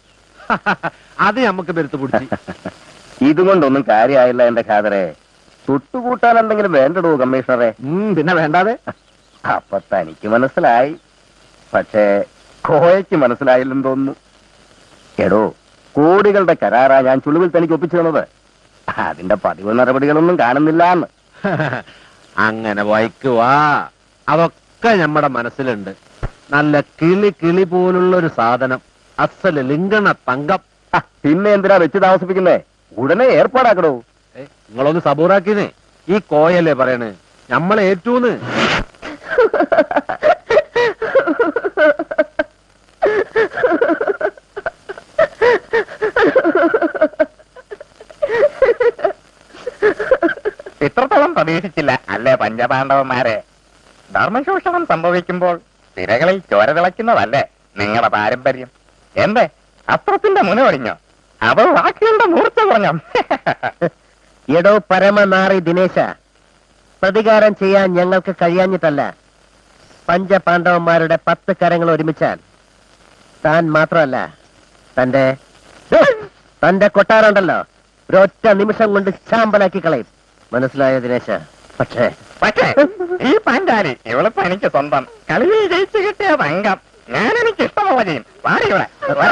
അത് നമുക്ക് പെരുത്ത് പിടിച്ച് ഇതുകൊണ്ടൊന്നും കാര്യമായില്ല എന്റെ ഖാദറെ തൊട്ടുകൂട്ടാൻ എന്തെങ്കിലും വേണ്ടടോ കമ്മീഷണറെ ഉം, പിന്നെ വേണ്ടാതെ അപ്പൊ തനിക്ക് മനസ്സിലായി പക്ഷേ കോയയ്ക്ക് മനസ്സിലായില്ലെന്ന് തോന്നുന്നു എടോ കോടികളുടെ കരാറാ ഞാൻ ചുളിവിൽ തനിക്ക് ഒപ്പിച്ചു തന്നത് അതിന്റെ പതിവ് നടപടികളൊന്നും കാണുന്നില്ല എന്ന് അങ്ങനെ വായിക്കുവാ അതൊക്കെ നമ്മുടെ മനസ്സിലുണ്ട് നല്ല കിളി കിളി പോലുള്ള ഒരു സാധനം അസല് ലിംഗണ തങ്കം പിന്നെ എന്തിനാ വെച്ച് താമസിപ്പിക്കുന്നേ ഉടനെ ഏർപ്പാടാക്കടോ ഏ, നിങ്ങളൊന്ന് സബൂറാക്കിനേ ഈ കോയല്ലേ പറയണ് നമ്മളെ ഏറ്റൂന്ന് ഇത്രത്തോളം പ്രതീക്ഷിച്ചില്ല അല്ലേ പഞ്ചപാണ്ഡവന്മാരെ ധർമ്മശോഷണം സംഭവിക്കുമ്പോൾ തിരകളിൽ ചോര തിളയ്ക്കുന്നതല്ലേ നിങ്ങളുടെ പാരമ്പര്യം എന്തേ അസ്ത്രത്തിന്റെ മുന ഒടിഞ്ഞോ അവൾ വാക്കുകളുടെ മൂർച്ച കുറഞ്ഞോ എടോ പരമനാറി ദിനേശ പ്രതികാരം ചെയ്യാൻ ഞങ്ങൾക്ക് കഴിയാഞ്ഞിട്ടല്ല പഞ്ചപാണ്ഡവന്മാരുടെ പത്ത് കരങ്ങൾ ഒരുമിച്ചാൽ താൻ മാത്രമല്ല തന്റെ തന്റെ കൊട്ടാറുണ്ടല്ലോ ഒരൊറ്റ നിമിഷം കൊണ്ട് ചാമ്പലാക്കി കളയും മനസ്സിലായോ ദിനേശ പക്ഷേ പക്ഷേ ഈ പാൻഡാലി ഇവളിപ്പോ എനിക്ക് സ്വന്തം കളിയിൽ ജയിച്ചു കിട്ടിയ തങ്കം ഞാൻ എനിക്ക് ഇഷ്ടമുള്ള ചെയ്യും വാടി ഇവിടെ വാ.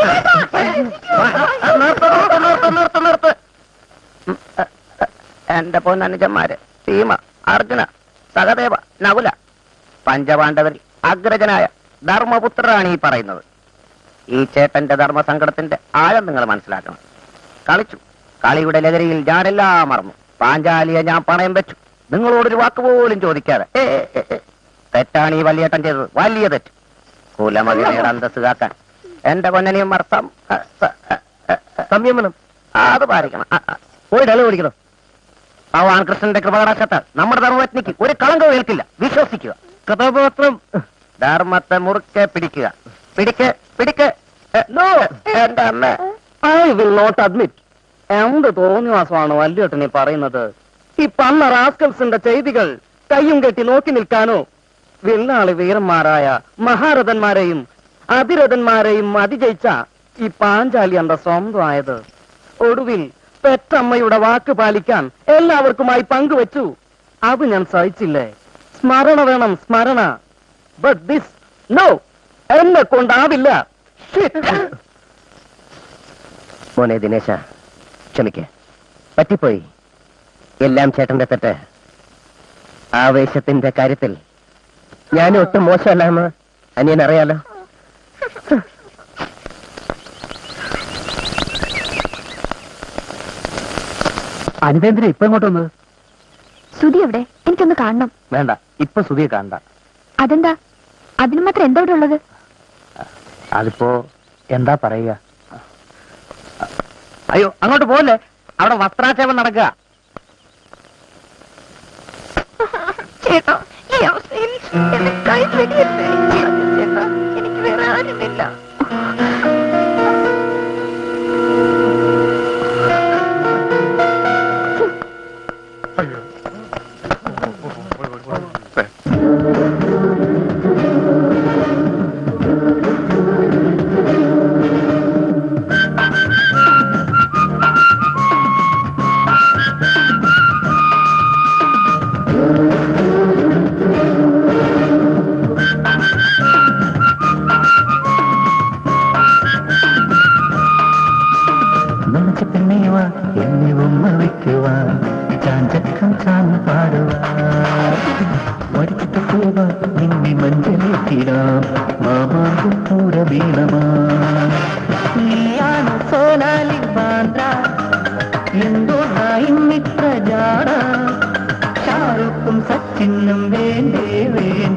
എന്റെ പൊന്നനുജന്മാര് ഭീമ അർജുന സഹദേവ നകുല പഞ്ചപാണ്ഡവരിൽ അഗ്രജനായ ധർമ്മപുത്രരാണ് ഈ പറയുന്നത് ഈ ചേട്ടന്റെ ധർമ്മസങ്കടത്തിന്റെ ആഴം നിങ്ങൾ മനസ്സിലാക്കണം കളിച്ചു കളിയുടെ ലഹരിയിൽ ഞാനെല്ലാം മറന്നു പാഞ്ചാലിയെ ഞാൻ പണയം വെച്ചു നിങ്ങളോടൊരു വാക്ക് പോലും ചോദിക്കാതെ ഏ, ഏ, ഏ, ഏ. തെറ്റാണ് ഈ വലിയേട്ടൻ ചെയ്തത് വലിയ തെറ്റ് കുലമതിയുടെ അന്തസ് കാക്കാൻ എന്റെ പൊന്നനിയും മർത്തം സംയമനം ആ, അത് പാലിക്കണം ആ, ആ. പോയി ഡെളി ഓടിക്കണം ഭഗവാൻ കൃഷ്ണന്റെ കൃപകടാക്ഷത്താൽ നമ്മുടെ ധർമ്മപത്നിക്ക് ഒരു കളങ്കം ഏൽക്കില്ല വിശ്വസിക്കുക കഥാപാത്രം ധർമ്മത്തെ മുറുക്കെ പിടിക്കുക പിടിക്ക് പിടിക്ക് നോ എന്റെ അമ്മ ഐ വിൽ നോട്ട് അഡ്മിറ്റ് എന്ത് തോന്നിവാസമാണ് വല്യേട്ടൻ ഈ പറയുന്നത് ഈ പന്ന റാസ്കൽസിന്റെ ചെയ്തികൾ കയ്യും കെട്ടി നോക്കി നിൽക്കാനോ വെള്ളാളി വീരന്മാരായ മഹാരഥന്മാരെയും അതിരഥന്മാരെയും അതിജയിച്ച ഈ പാഞ്ചാലി എന്റെ സ്വന്തമായത് ഒടുവിൽ പെറ്റമ്മയുടെ വാക്ക് പാലിക്കാൻ എല്ലാവർക്കുമായി പങ്കുവച്ചു അത് ഞാൻ സഹിച്ചില്ലേ സ്മരണ വേണം സ്മരണ ബട്ട് ദിസ് നോ എന്നെ കൊണ്ടാവില്ല മോനെ ദിനേശ ക്ഷമിക്കേ പറ്റിപ്പോയി എല്ലാം ചേട്ടന്റെ തെറ്റ് ആവേശത്തിന്റെ കാര്യത്തിൽ ഞാൻ ഒട്ടും മോശമല്ലാന്ന് അനിയൻ അറിയാലോ അനിതേന്ദ്രൻ ഇപ്പൊ ഇങ്ങോട്ട് വന്നത് സുധി എവിടെ എനിക്കൊന്ന് കാണണം വേണ്ട ഇപ്പൊ സുധിയെ കാണണ്ട അതെന്താ അതിന് മാത്രം എന്താ ഇവിടെ ഉള്ളത് അതിപ്പോ എന്താ പറയുക അയ്യോ അങ്ങോട്ട് പോലെ അവിടെ വസ്ത്രാക്ഷേപം നടക്കുക ചേട്ടാ ഈ അവസ്ഥയിൽ എന്നെ കൈ വെടിയല്ലേ ചേട്ടാ എനിക്ക് വേറെ ആരുമില്ല മനസ്സ് പെണ്ണേവാ എന്നെ ഉമ്മ വയ്ക്കുവാൻ ചാഞ്ചക്കം ചാന്ന് പാടുവാൻ വടിച്ചിട്ട് പോവാ നിന്നെ മഞ്ചലേറ്റിടാം മാമാങ്കും പൂര വീണമാ നീയാണ് സോനാലി ബാന്ദ്ര എന്തോ നായിന്നിത്ര ജാട ഷാറുഖും സച്ചിനും വേണ്ടേ വേണ്ട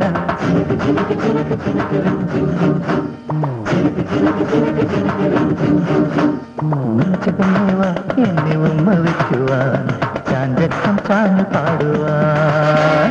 മനസ്സുകൊണ്ടുവാ എന്നെ ഉമ്മ വയ്ക്കുവാൻ ചാഞ്ചക്കം ചാന്ന് പാടുവാൻ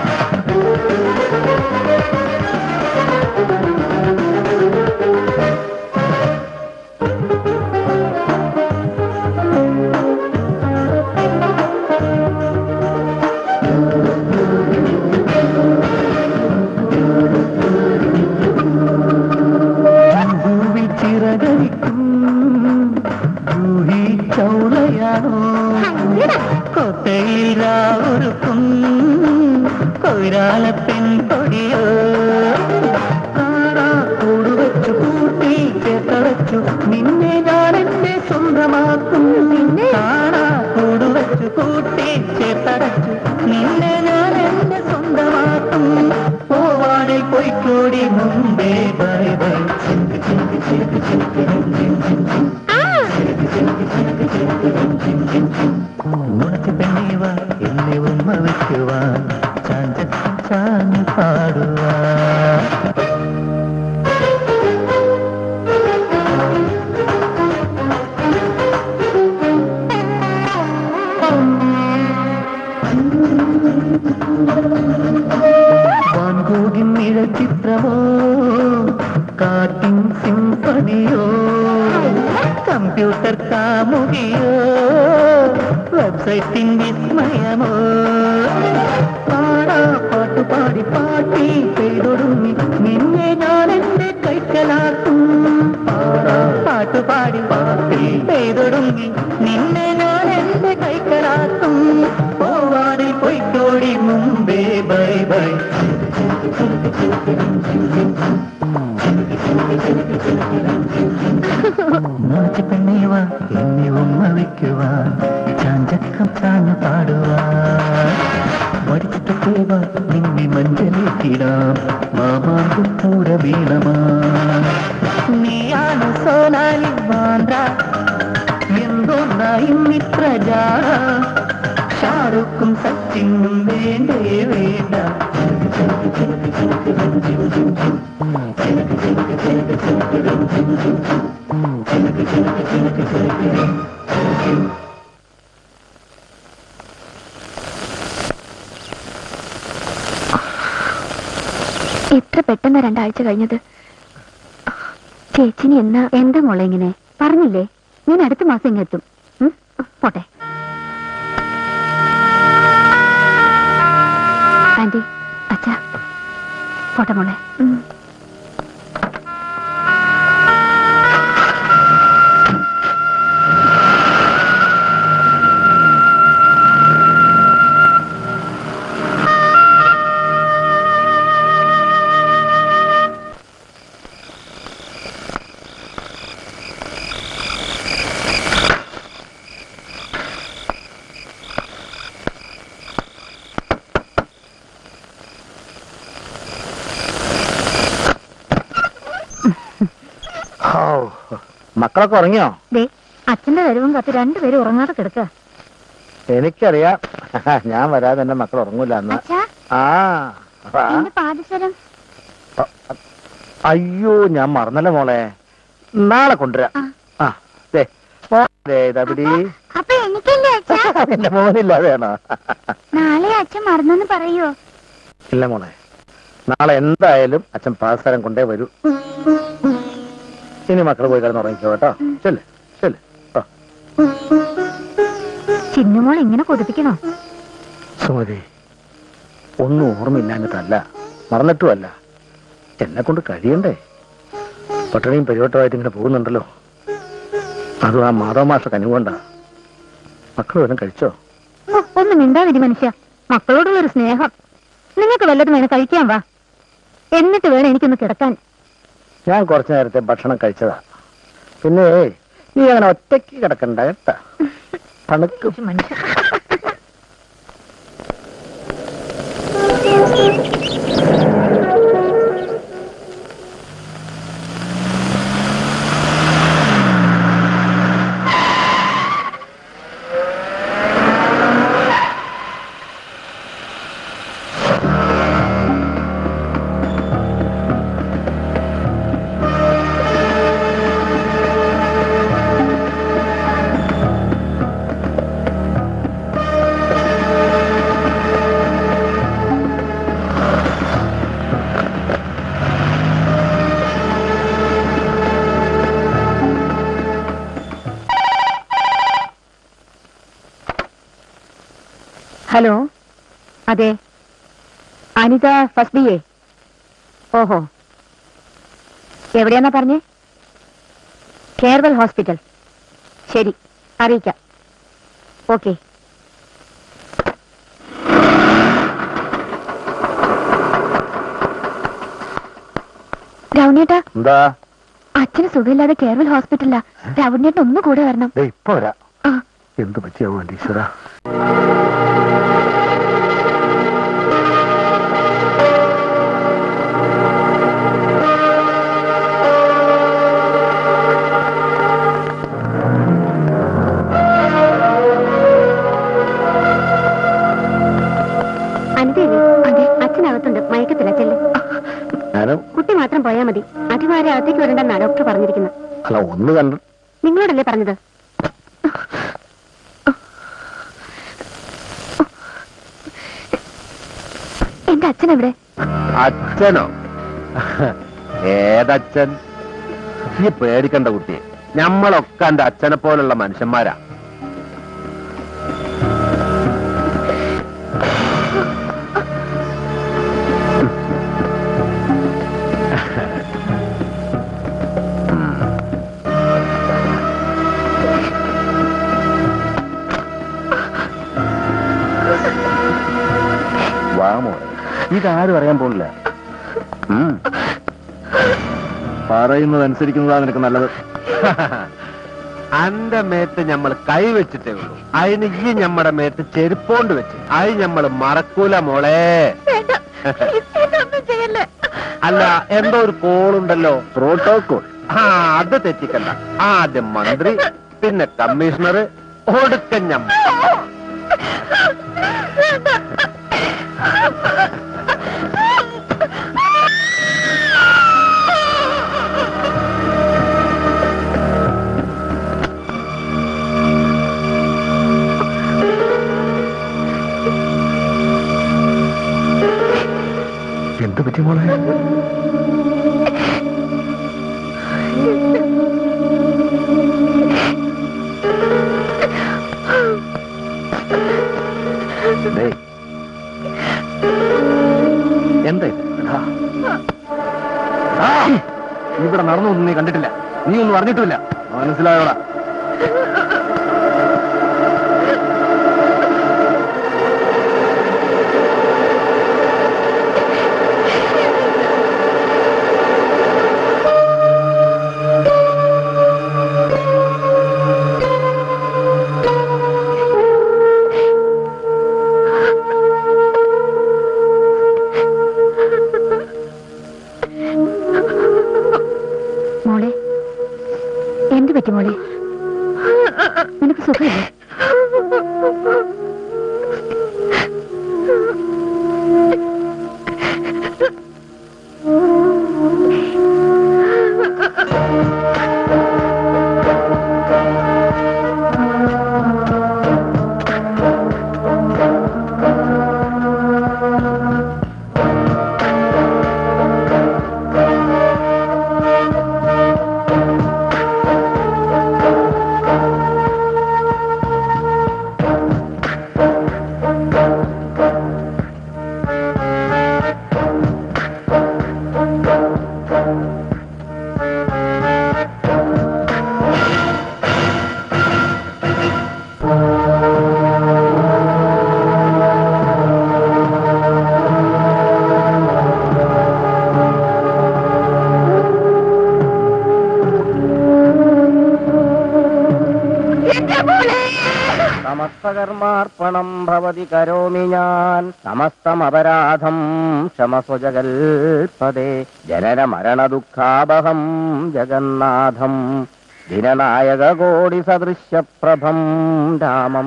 ഭൂവിൽ ചിറകരിക്കും സ്വന്തമാക്കും കാണാ കൂടുവച്ചു കൂട്ടി ചേർത്തടച്ചു നിന്നെ ഞാൻ എന്റെ സ്വന്തമാക്കും പോവാടിൽ പോയിക്കോടി മുമ്പേ ബൈ ബൈ ഉണക്ക് പെണ്ണീവ എന്നെ ഉമ്മ വയ്ക്കുവാൻ ചാഞ്ചക്കം ചാഞ്ഞു പാടുവാൻ വാൻകൂകിൻ നിഴൽ ചിത്രമോ കാറ്റിൻ സിംഫണിയോ കമ്പ്യൂട്ടർ കാമുകിയോ വെബ്സൈറ്റിൻ വിസ്മയമോ പാടാ പാട്ടു പാടി പാട്ടി പെയ്തൊടുങ്ങി നിന്നെ ഞാൻ എന്റെ കൈക്കലാക്കും പാടാ പാട്ടു പാടി പാട്ടി പെയ്തൊടുങ്ങി നിന്നെ ഞാൻ എന്റെ കൈക്കലാക്കും പോവാതെ പൊയ്ക്കോടി മുമ്പേ ബൈ ബൈ നോക്കി പെണ്ണീവ എന്നെ ഉമ്മ വയ്ക്കുവാൻ ചാഞ്ചക്കം ചാഞ്ഞു പാടുവാൻ മടിച്ചിട്ട് പോവാ നിന്നെ മഞ്ചലേക്കിടാം മാമാങ്കും പൂര വീണമാ നീയാണ് സോനാലി മാന്ത്ര എന്തോ ഇന്നിത്ര ജാട ഷാറുഖും സച്ചിനും വേണ്ടേ വേണ്ട എത്ര പെട്ടെന്ന് രണ്ടാഴ്ച കഴിഞ്ഞത് ചേച്ചിനി എന്നാ എന്താ മോളെ ഇങ്ങനെ പറഞ്ഞില്ലേ ഞാൻ അടുത്ത മാസം ഇങ്ങെത്തും ഉം? പോട്ടെ ആന്റി അച്ഛാ പോട്ടെ മോളെ ഉം. മക്കളൊക്കെ ഉറങ്ങിയോ ദേ അച്ഛന്റെ വരവും കത്ത് രണ്ടുപേരും ഉറങ്ങാതെ കിടക്കുക എനിക്കറിയാം ഞാൻ വരാതെ എന്റെ മക്കൾ ഉറങ്ങൂല എന്ന് അച്ഛാ ആ ആ. എന്റെ പാദസരം അയ്യോ ഞാൻ മറന്നല്ലോ മോളെ നാളെ കൊണ്ടുവരാം ആ. ആ ദേ മോനെ ഇതാ പിടി അപ്പൊ എനിക്കല്ലേ അച്ഛാ നിന്റെ മോനില്ല വേണോ നാളെ അച്ഛൻ മറന്നെന്ന് പറയോ ഇല്ല മോളെ നാളെ എന്തായാലും അച്ഛൻ പാസ്തരം കൊണ്ടേ വരൂ ഇനി മക്കൾ പോയി കിടന്ന് ഉറങ്ങിക്കോ കേട്ടോ ചെല്ല് ചെല്ല് ആ. ചിന്നുമോൾ ഇങ്ങനെ കൊതിപ്പിക്കണോ സുമതി ഒന്നും ഓർമ്മയില്ലാഞ്ഞിട്ടല്ല മറന്നിട്ടുമല്ല എന്നെ കൊണ്ട് കഴിയണ്ടേ പട്ടണിയും പരിവട്ടമായിട്ട് ഇങ്ങനെ പോകുന്നുണ്ടല്ലോ അതും ആ മാധവ മാഷ കനിവുകൊണ്ട മക്കൾ വല്ലതും കഴിച്ചോ ഓ, ഒന്ന് മിണ്ടാതിരി മനുഷ്യ മക്കളോടുള്ള ഒരു സ്നേഹം നിങ്ങൾക്ക് വല്ലതും വേണം കഴിക്കാൻ വാ എന്നിട്ട് വേണം എനിക്കൊന്ന് കിടക്കാൻ ഞാൻ കുറച്ചു നേരത്തെ ഭക്ഷണം കഴിച്ചതാ പിന്നെ നീ അങ്ങനെ ഒറ്റയ്ക്ക് കിടക്കണ്ട കേട്ടാ തണുക്കും മനുഷ്യ ഹലോ അതെ അനിത ഫസ്റ്റ് ബി എ ഓഹോ എവിടെയാന്നാ പറഞ്ഞേ കെയർവെൽ ഹോസ്പിറ്റൽ ശരി അറിയിക്കാം ഓക്കെ രവണിയേട്ടാ എന്താ അച്ഛന് സുഖമില്ലാതെ കേരള ഹോസ്പിറ്റലിലാ രാവുണ്ണേട്ടൻ ഒന്ന് കൂടെ വരണം ദേ ഇപ്പൊ വരാം ആ എന്ത് പറ്റിയാവും എന്റെ ഈശ്വര അനിതയല്ലേ അതെ അച്ഛനകത്തുണ്ട് മയക്കത്തില്ല ചെല്ല് ഞാനും കുട്ടി മാത്രം പോയാ മതി അധികാരി അകത്തേക്ക് വരണ്ടെന്നാ ഡോക്ടർ പറഞ്ഞിരിക്കുന്നത് അല്ല ഒന്ന് കണ്ടു നിങ്ങളോടല്ലേ പറഞ്ഞത് എന്റെ അച്ഛൻ എവിടെ അച്ഛനോ ഏതച്ഛൻ ഈ പേടിക്കണ്ട കുട്ടിയെ ഞമ്മളൊക്കെ എന്റെ അച്ഛനെ പോലുള്ള മനുഷ്യന്മാരാ വാമോ ഇതാരും അറിയാൻ പോണില്ല ഉം. പറയുന്നത് അനുസരിക്കുന്നതാ നിനക്ക് നല്ലത് അന്റെ മേത്ത് ഞമ്മൾ കൈവച്ചിട്ടേ ഉള്ളൂ അതിന് ഈ ഞമ്മടെ മേത്ത് ചെരുപ്പോണ്ട് വെച്ച് അത് ഞമ്മള് മറക്കൂല മോളെ ഒന്നും ചെയ്യല്ലേ അല്ല എന്തോ ഒരു കോളുണ്ടല്ലോ പ്രോട്ടോകോൾ ആ അത് തെറ്റിക്കണ്ട ആദ്യം മന്ത്രി പിന്നെ കമ്മീഷണർ ഒടുക്കൻ ഞമ്മ എന്ത് പറ്റി മോളെ ദേ, എന്താ ഇത്? എടാ. ആ, ഇവിടെ നടന്നൊന്നും നീ കണ്ടിട്ടില്ല നീ ഒന്നും അറിഞ്ഞിട്ടില്ല മനസ്സിലായോടാ മോളെ എന്ത് പറ്റി മോളെ നിനക്ക് സുഖമില്ലേ സമസ്തകർമാർപ്പണം ഭവതി കരോമി ഞാൻ സമസ്തമപരാധം ക്ഷമസ്വജകൽപദേ ജനന മരണ ദുഃഖാപഹം ജഗന്നാഥം ദിനനായക കോടി സദൃശ്യപ്രഭം രാമം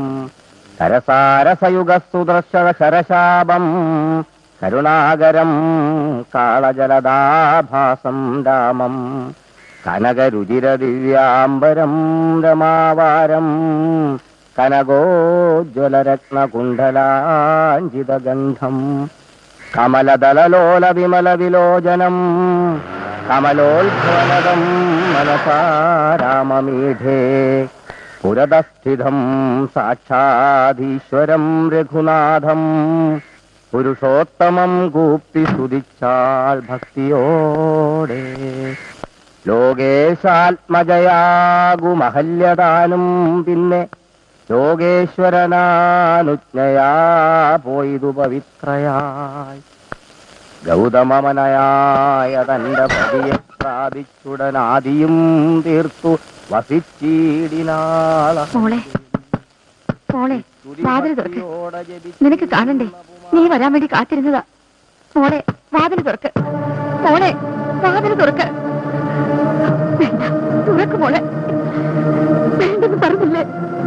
സരസാരസയുഗസ്തുദർശനശരശാപം കരുണാകരം കാളജലദാഭാസം രാമം കനകരുചിരദിവ്യാംബരം രമാവാരം കനകോജ്വലരത്നകുണ്ഡലാഞ്ചിതഗന്ധം കമലദളലോല വിമല വിലോചനം കമലോത്ഭവനദം മനസാ രാമമീഠേ പുരതസ്ഥിതം സാക്ഷാധീശ്വരം രഘുനാഥം പുരുഷോത്തമം കൂപ്പി സ്തുതിച്ചാൽ ഭക്തിയോടെ ലോകേശാത്മജയാകുമഹല്യദാനും പിന്നെ ലോകേശ്വരനാനുജ്ഞയാ പോയിതു പവിത്രയായി ഗൗതമമനയായ തന്റെ പതിയെ പ്രാപിച്ചുടനാദിയും തീർത്തു വസിച്ചീടിനാള മോളെ മോളെ വാതിൽ തുറക്ക് നിനക്ക് കാണണ്ടേ നീ വരാൻ വേണ്ടി കാത്തിരുന്നതാ മോളെ വാതിൽ തുറക്ക് മോളെ വാതിൽ തുറക്ക് വേണ്ട തുറക്ക് മോളെ വേണ്ടെന്ന് പറഞ്ഞില്ലേ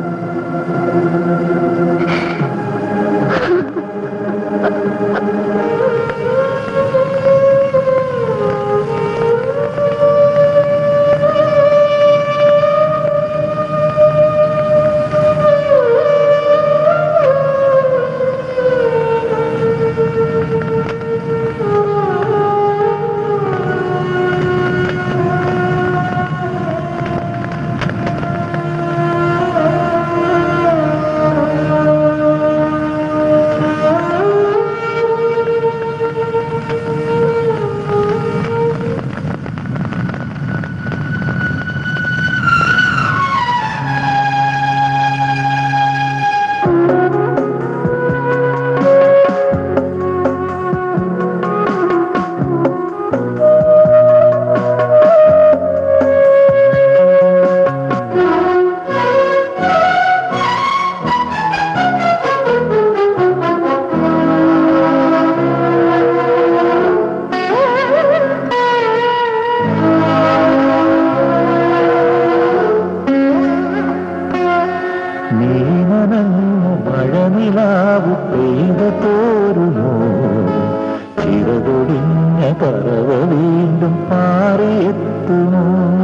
നീനനങ്ങു മഴനിലാവു പെയ്ത തോരുമോ ചിറകൊടിഞ്ഞ പറവ വീണ്ടും പാറിയെത്തുമോ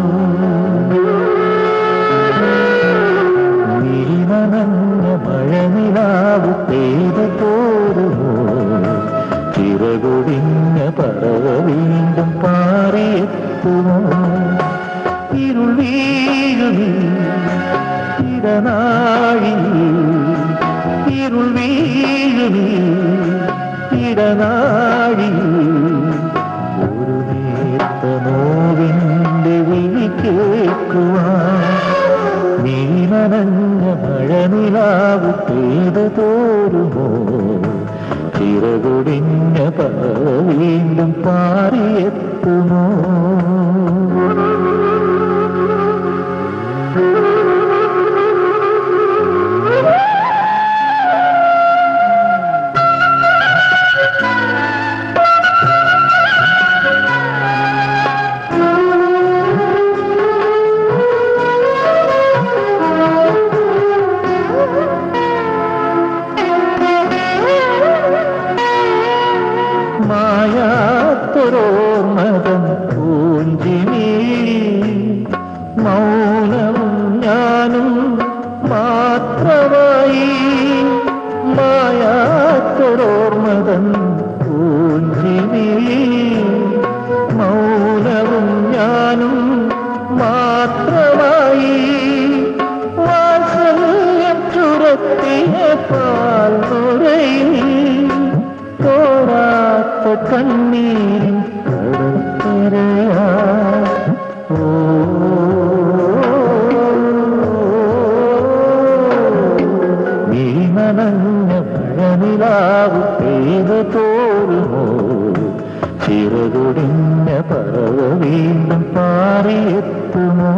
നീനനങ്ങ മഴനിലാവു പെയ്ത തോരുമോ ചിറകൊടിഞ്ഞ പറവ വീണ്ടും പാറിയെത്തുമോ ഇരുൾ വീഴുമീ ഇടനാഴി ഇരുൾ വീഴുമീ ഇടനാഴി ഒരു നേർത്ത നോവിന്റെ വിളി കേൾക്കുവാൻ നീ നനഞ്ഞ മഴനിലാവ് പെയ്തു തോരുമോ ചിറകൊടിഞ്ഞ പറ വീണ്ടും പാറിയെത്തുമോ മായാത്തൊരോർമതം പൂഞ്ചിനി മൗനവും ഞാനും മാത്രമായി മായാത്തൊരോർമതം പൂഞ്ചിനി മൗനവും ഞാനും മാത്രമായി വാത്സല്യം ചുരത്തിയ പാൽ നുരയിൽ തോരാത്ത കണ്ണീരിൻ കടൽക്കരയാ ഓ നീ നനഞ്ഞ മഴനിലാവ് പെയ്തു തോരുമോ ചിറകുടിഞ്ഞ പറവ വീണ്ടും പാറിയെത്തുമോ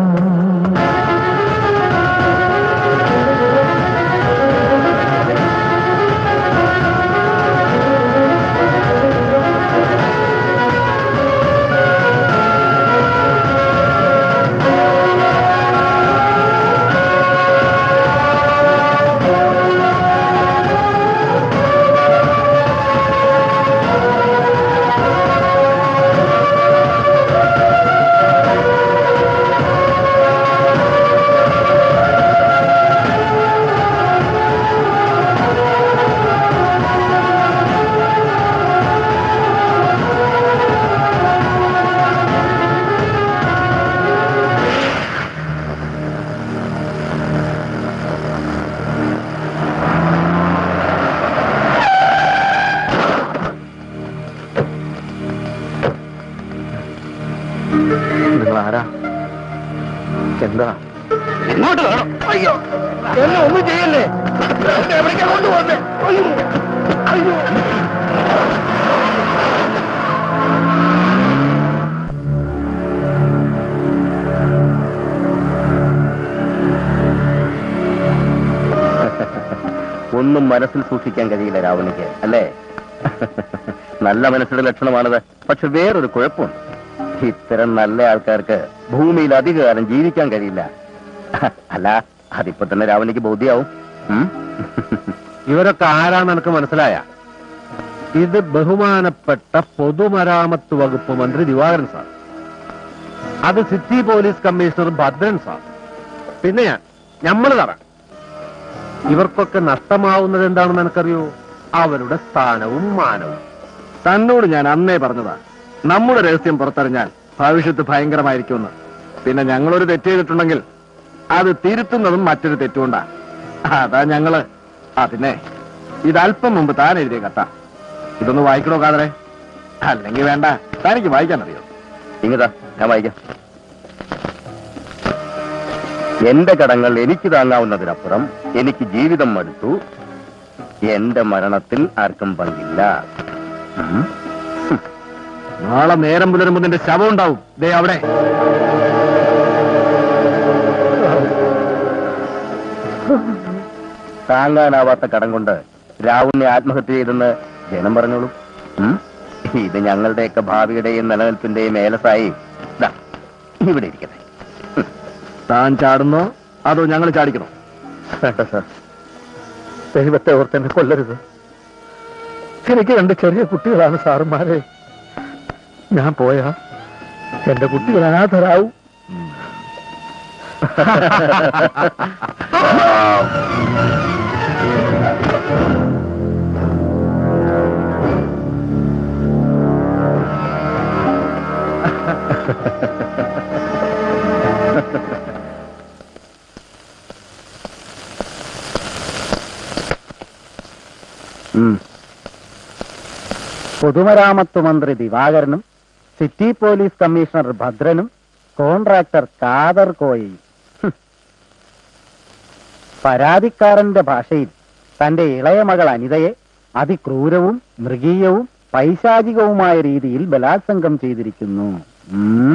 നിങ്ങൾ ആരാ എന്താ എങ്ങോട്ട് വേണം അയ്യോ എന്നെ ഒന്നും ചെയ്യല്ലേ എന്നെ എവിടേക്കാ കൊണ്ടുപോകുന്നേ അയ്യോ അയ്യോ ഒന്നും മനസ്സിൽ സൂക്ഷിക്കാൻ കഴിയില്ല രാവണിക്ക് അല്ലേ നല്ല മനസ്സിന്റെ ലക്ഷണമാണത് പക്ഷെ വേറൊരു കുഴപ്പമുണ്ട് ഇത്തരം നല്ല ആൾക്കാർക്ക് ഭൂമിയിൽ അധികകാലം ജീവിക്കാൻ കഴിയില്ല അല്ല അതിപ്പോ തന്നെ രാവണിക്ക് ബോധ്യാവും ഉം? ഇവരൊക്കെ ആരാന്ന് എനിക്ക് മനസ്സിലായ ഇത് ബഹുമാനപ്പെട്ട പൊതുമരാമത്ത് വകുപ്പ് മന്ത്രി ദിവാകരൻ സാർ അത് city police commissioner Bhadran sir പിന്നെ ഞാൻ ഞമ്മള് തറ ഇവർക്കൊക്കെ നഷ്ടമാവുന്നത് എന്താണെന്ന് എനിക്കറിയോ അവരുടെ സ്ഥാനവും മാനവും തന്നോട് ഞാൻ അന്നേ പറഞ്ഞതാ നമ്മുടെ രഹസ്യം പുറത്തറിഞ്ഞാൽ ഭവിഷ്യത്ത് ഭയങ്കരമായിരിക്കുമെന്ന് പിന്നെ ഞങ്ങളൊരു തെറ്റ് ചെയ്തിട്ടുണ്ടെങ്കിൽ അത് തിരുത്തുന്നതും മറ്റൊരു തെറ്റുകൊണ്ടാ അതാ ഞങ്ങള് ആ പിന്നെ ഇതല്പം മുമ്പ് താൻ എഴുതിയ കത്ത ഇതൊന്ന് വായിക്കണോ കാതറെ അല്ലെങ്കിൽ വേണ്ട തനിക്ക് വായിക്കാൻ അറിയോ ഇങ്ങതാ ഞാൻ വായിക്കാം എന്റെ കടങ്ങൾ എനിക്ക് താങ്ങാവുന്നതിനപ്പുറം എനിക്ക് ജീവിതം മടുത്തു എന്റെ മരണത്തിൽ ആർക്കും പങ്കില്ല ഉം. നാളെ നേരം പുലരുമ്പോ നിന്റെ ശവം ഉണ്ടാവും ദേ അവിടെ താങ്ങാനാവാത്ത കടം കൊണ്ട് രാവുണ്ണെ ആത്മഹത്യ ചെയ്തെന്ന് ജനം പറഞ്ഞോളൂ ഉം? ഇത് ഞങ്ങളുടെയൊക്കെ ഭാവിയുടെയും നിലനിൽപ്പിന്റെയും ഏലസായി ദാ, ഇവിടെ ഇരിക്കട്ടെ താൻ ചാടുന്നോ അതോ ഞങ്ങൾ ചാടിക്കണോ വേണ്ട സാർ ദൈവത്തെ ഓർത്ത് എന്നെ കൊല്ലരുത് എനിക്ക് രണ്ട് ചെറിയ കുട്ടികളാണ് സാറുമാരെ ഞാൻ പോയാ എന്റെ കുട്ടികൾ അനാഥരാവും ഉം. പൊതുമരാമത്ത് മന്ത്രി ദിവാകരനും സിറ്റി പോലീസ് കമ്മീഷണർ ഭദ്രനും കോൺട്രാക്ടർ കാദർ കോയയും ഹും. പരാതിക്കാരന്റെ ഭാഷയിൽ തന്റെ ഇളയ മകൾ അനിതയെ അതിക്രൂരവും മൃഗീയവും പൈശാചികവുമായ രീതിയിൽ ബലാത്സംഗം ചെയ്തിരിക്കുന്നു ഉം.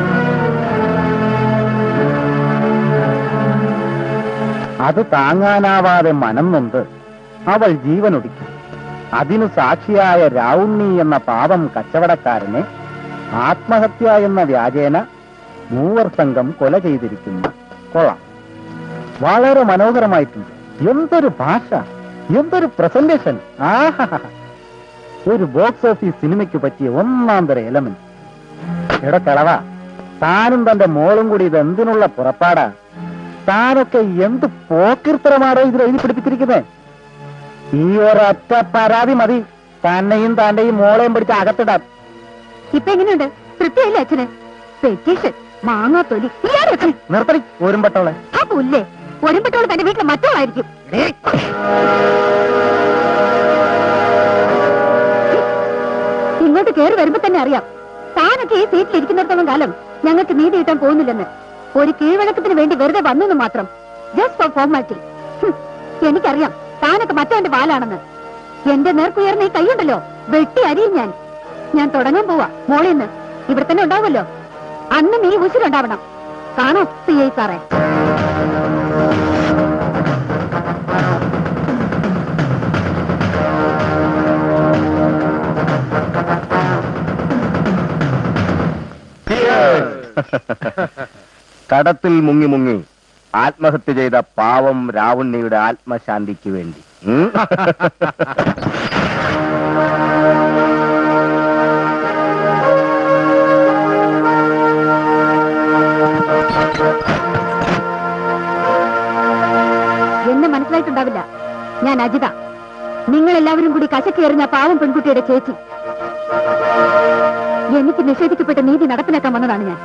അത് താങ്ങാനാവാതെ മനം നൊന്ത് അവൾ ജീവനൊടുക്കി അതിനു സാക്ഷിയായ രാവുണ്ണി എന്ന പാപം കച്ചവടക്കാരനെ ആത്മഹത്യ എന്ന വ്യാജേന മൂവർ സംഘം കൊല ചെയ്തിരിക്കുന്നു കൊള്ളാം വളരെ മനോഹരമായിട്ടുണ്ട് എന്തൊരു ഭാഷ എന്തൊരു പ്രസന്റേഷൻ ആഹാ ഒരു ബോക്സ് ഓഫീസ് സിനിമയ്ക്ക് പറ്റിയ ഒന്നാം തര എലമെന്റ് എടോ കിളവ താനും തന്റെ മോളും കൂടി ഇത് എന്തിനുള്ള പുറപ്പാടാ താനൊക്കെ എന്ത് പോക്കിർത്തരമാണോ ഇതിൽ എഴുതി പിടിപ്പിച്ചിരിക്കുന്നത് ഈ ഒരൊറ്റ പരാതി മതി തന്നെയും തന്റെയും മോളെയും പിടിച്ച് അകത്തിടാൻ ഇപ്പൊ എങ്ങനെയുണ്ട് തൃപ്തിയല്ലേ അച്ഛന് പെറ്റീഷൻ മാങ്ങാ തൊലി ഇയാളെ അച്ഛൻ നിർത്തടി ഓരുമ്പട്ടോളെ ആ പുല്ലേ ഒരുമ്പട്ടോള് തന്റെ വീട്ടിലെ മറ്റോളായിരിക്കും ഇങ്ങോട്ട് കയറി വരുമ്പോ തന്നെ അറിയാം താനൊക്കെ ഈ സീറ്റിൽ ഇരിക്കുന്നിടത്തോളം കാലം ഞങ്ങൾക്ക് നീതി കിട്ടാൻ പോകുന്നില്ലെന്ന് ഒരു കീഴ്വഴക്കത്തിന് വേണ്ടി വെറുതെ വന്നെന്ന് മാത്രം ജസ്റ്റ് ഫോർ ഫോർമാലിറ്റി എനിക്കറിയാം താനൊക്കെ മറ്റവന്റെ പാലാണെന്ന് എന്റെ നേർക്കുയർന്ന ഈ കൈയുണ്ടല്ലോ വെട്ടി അരിയും ഞാൻ ഞാൻ തുടങ്ങാൻ പോവാ മോളിന്ന് ഇവിടെ തന്നെ ഉണ്ടാവുമല്ലോ അന്ന് നീ ഉശിരുണ്ടാവണം കാണോ സി ഐ സാറേ കടത്തിൽ മുങ്ങി മുങ്ങി ആത്മഹത്യ ചെയ്ത പാവം രാവുണ്ണിയുടെ ആത്മശാന്തിക്ക് വേണ്ടി ഉം? എന്നെ മനസ്സിലായിട്ടുണ്ടാവില്ല ഞാൻ അജിത നിങ്ങൾ എല്ലാവരും കൂടി കശക്കേറിഞ്ഞ പാവം പെൺകുട്ടിയുടെ ചേച്ചി എനിക്ക് നിഷേധിക്കപ്പെട്ട നീതി നടപ്പിലാക്കാൻ വന്നതാണ് ഞാൻ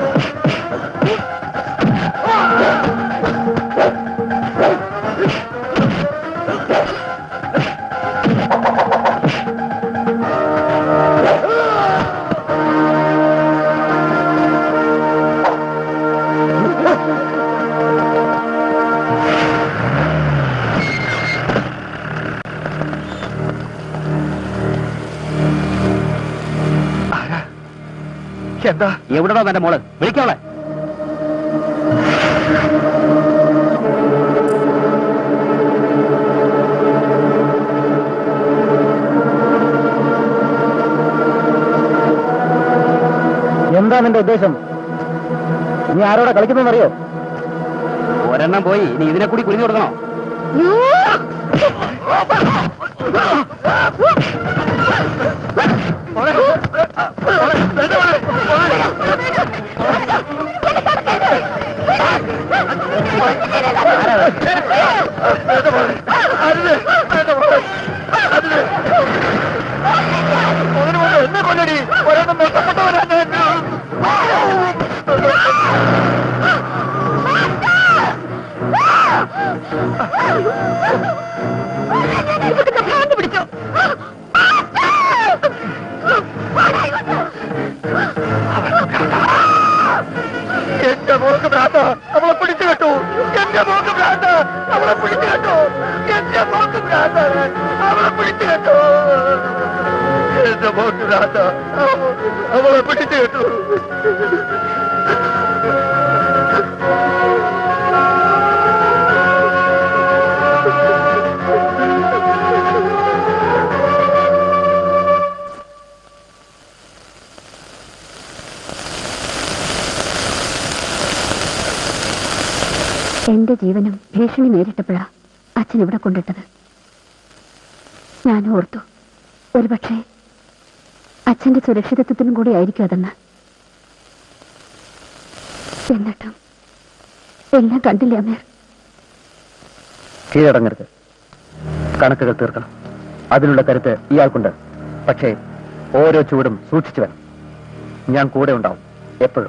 എന്താ എവിടെടാ തന്റെ മോള് വിളിക്കവളെ എന്താ നിന്റെ ഉദ്ദേശം നീ ആരോടെ കളിക്കുന്നറിയോ ഒരെണ്ണം പോയി ഇനി ഇതിനെ കൂടി കുരിഞ്ഞു കൊടുക്കണോ എന്നെ കൊല്ലടി ഒരെണ്ണം നഷ്ടപ്പെട്ടവരാണ് എന്റെ മോൾക്ക് ഭ്രാന്ത അവളെ പിടിച്ചു കെട്ടു എന്റെ മോൾക്ക് ഭ്രാന്ത അവളെ പിടിച്ചു കെട്ടു എന്റെ മോൾക്ക് ഭ്രാന്ത അവളെ പിടിച്ചു കെട്ടു എന്റെ മോൾക്ക് ഭ്രാന്ത അവളെ പിടിച്ചു കെട്ടു എന്റെ ജീവനും ഭീഷണി നേരിട്ടപ്പോഴാ അച്ഛൻ ഇവിടെ കൊണ്ടിട്ടത് ഞാൻ ഓർത്തു ഒരുപക്ഷെ അച്ഛന്റെ സുരക്ഷിതത്വത്തിനും കൂടി ആയിരിക്കും അതെന്ന് എന്നിട്ടും എല്ലാം കണ്ടില്ലേ അമേർ കീഴടങ്ങരുത് കണക്കുകൾ തീർക്കണം അതിനുള്ള കരുത്ത് ഇയാൾക്കുണ്ട് പക്ഷേ ഓരോ ചൂടും സൂക്ഷിച്ചു വേണം ഞാൻ കൂടെ ഉണ്ടാവും എപ്പോഴും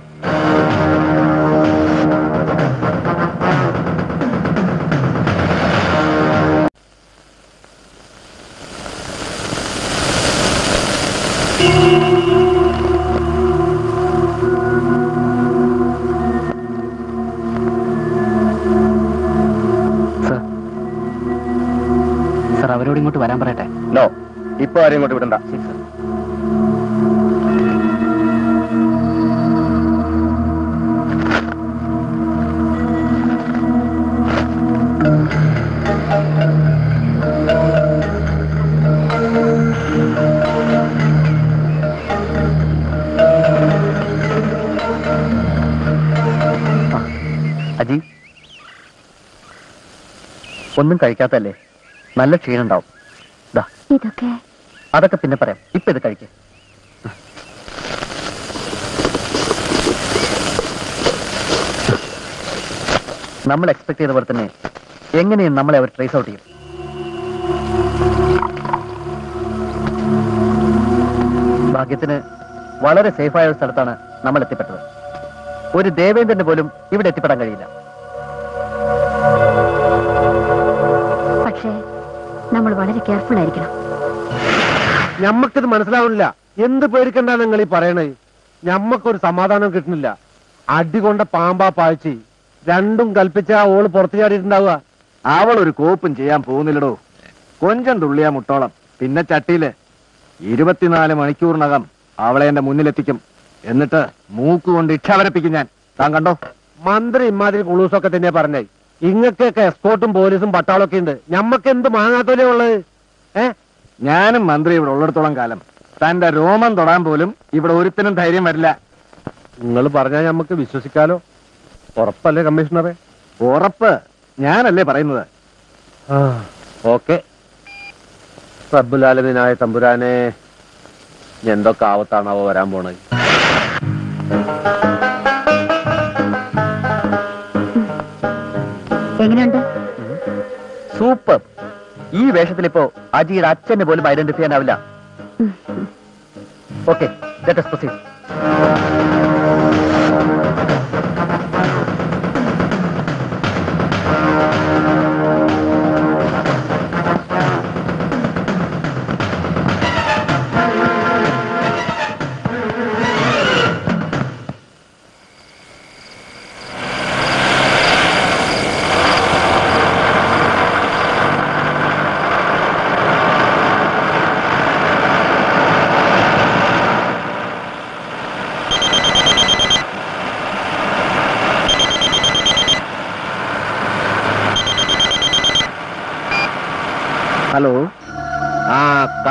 സർ സർ അവരോട് ഇങ്ങോട്ട് വരാൻ പറയട്ടെ നോ ഇപ്പൊ ആരെയും ഇങ്ങോട്ട് വിടണ്ട ശരി സർ അജി ഒന്നും കഴിക്കാത്തല്ലേ നല്ല ക്ഷീണുണ്ടാവും ദാ ഇതൊക്കെ അതൊക്കെ പിന്നെ പറയാം ഇപ്പൊ ഇത് കഴിക്കേ നമ്മൾ എക്സ്പെക്ട് ചെയ്ത പോലെ തന്നെ എങ്ങനെയും നമ്മളെ അവർ ട്രേസ് ഔട്ട് ചെയ്യും ഭാഗ്യത്തിന് വളരെ സേഫായ ഒരു സ്ഥലത്താണ് നമ്മൾ എത്തിപ്പെട്ടത് ഒരു ദേവേന്ദ്രന് പോലും ഇവിടെ എത്തിപ്പെടാൻ കഴിയില്ല പക്ഷേ നമ്മൾ വളരെ കെയർഫുൾ ആയിരിക്കണം ഞമ്മക്കിത് മനസ്സിലാവണില്ല എന്ത് പേടിക്കണ്ട നിങ്ങൾ ഈ പറയണേ ഞമ്മക്കൊരു സമാധാനം കിട്ടുന്നില്ല അടി കൊണ്ട പാമ്പാ പാഴ്ചി രണ്ടും കൽപ്പിച്ച ആ ഓള് പുറത്തു ചാടിയിട്ടുണ്ടാവുക അവൾ ഒരു കോപ്പും ചെയ്യാൻ പോകുന്നില്ലടോ കൊഞ്ചം തുള്ളിയാ മുട്ടോളം പിന്നെ ചട്ടിയില് ഇരുപത്തിനാല് മണിക്കൂറിനകം അവളെ എന്റെ മുന്നിലെത്തിക്കും എന്നിട്ട് മൂക്ക് കൊണ്ട് ഇച്ഛാവരപ്പിക്കും ഞാൻ താൻ കണ്ടോ മന്ത്രി ഇമാതിരി കുളൂസൊക്കെ തന്നെ പറഞ്ഞേ ഇങ്ങക്കൊക്കെ എസ്കോട്ടും പോലീസും പട്ടാളൊക്കെ ഉണ്ട് ഞമ്മക്ക് എന്ത് മാങ്ങാത്തോലേ ഉള്ളത് ഏ ഞാനും മന്ത്രി ഇവിടെ ഉള്ളിടത്തോളം കാലം തന്റെ രോമം തൊടാൻ പോലും ഇവിടെ ഒരുത്തിനും ധൈര്യം വരില്ല നിങ്ങൾ പറഞ്ഞാൽ നമുക്ക് വിശ്വസിക്കാലോ ഉറപ്പല്ലേ കമ്മീഷണറെ ഉറപ്പ് ഞാനല്ലേ പറയുന്നത് ഓക്കെ റബ്ബുലാലമിനായ തമ്പുരാനെ എന്തൊക്കെ ആവത്താണാവോ വരാൻ പോണത് എങ്ങനെയുണ്ട് സൂപ്പർ ഈ വേഷത്തിലിപ്പോ അജിയുടെ അച്ഛന് പോലും ഐഡന്റിഫൈ ചെയ്യാനാവില്ല ഓക്കെ ലെറ്റ് us proceed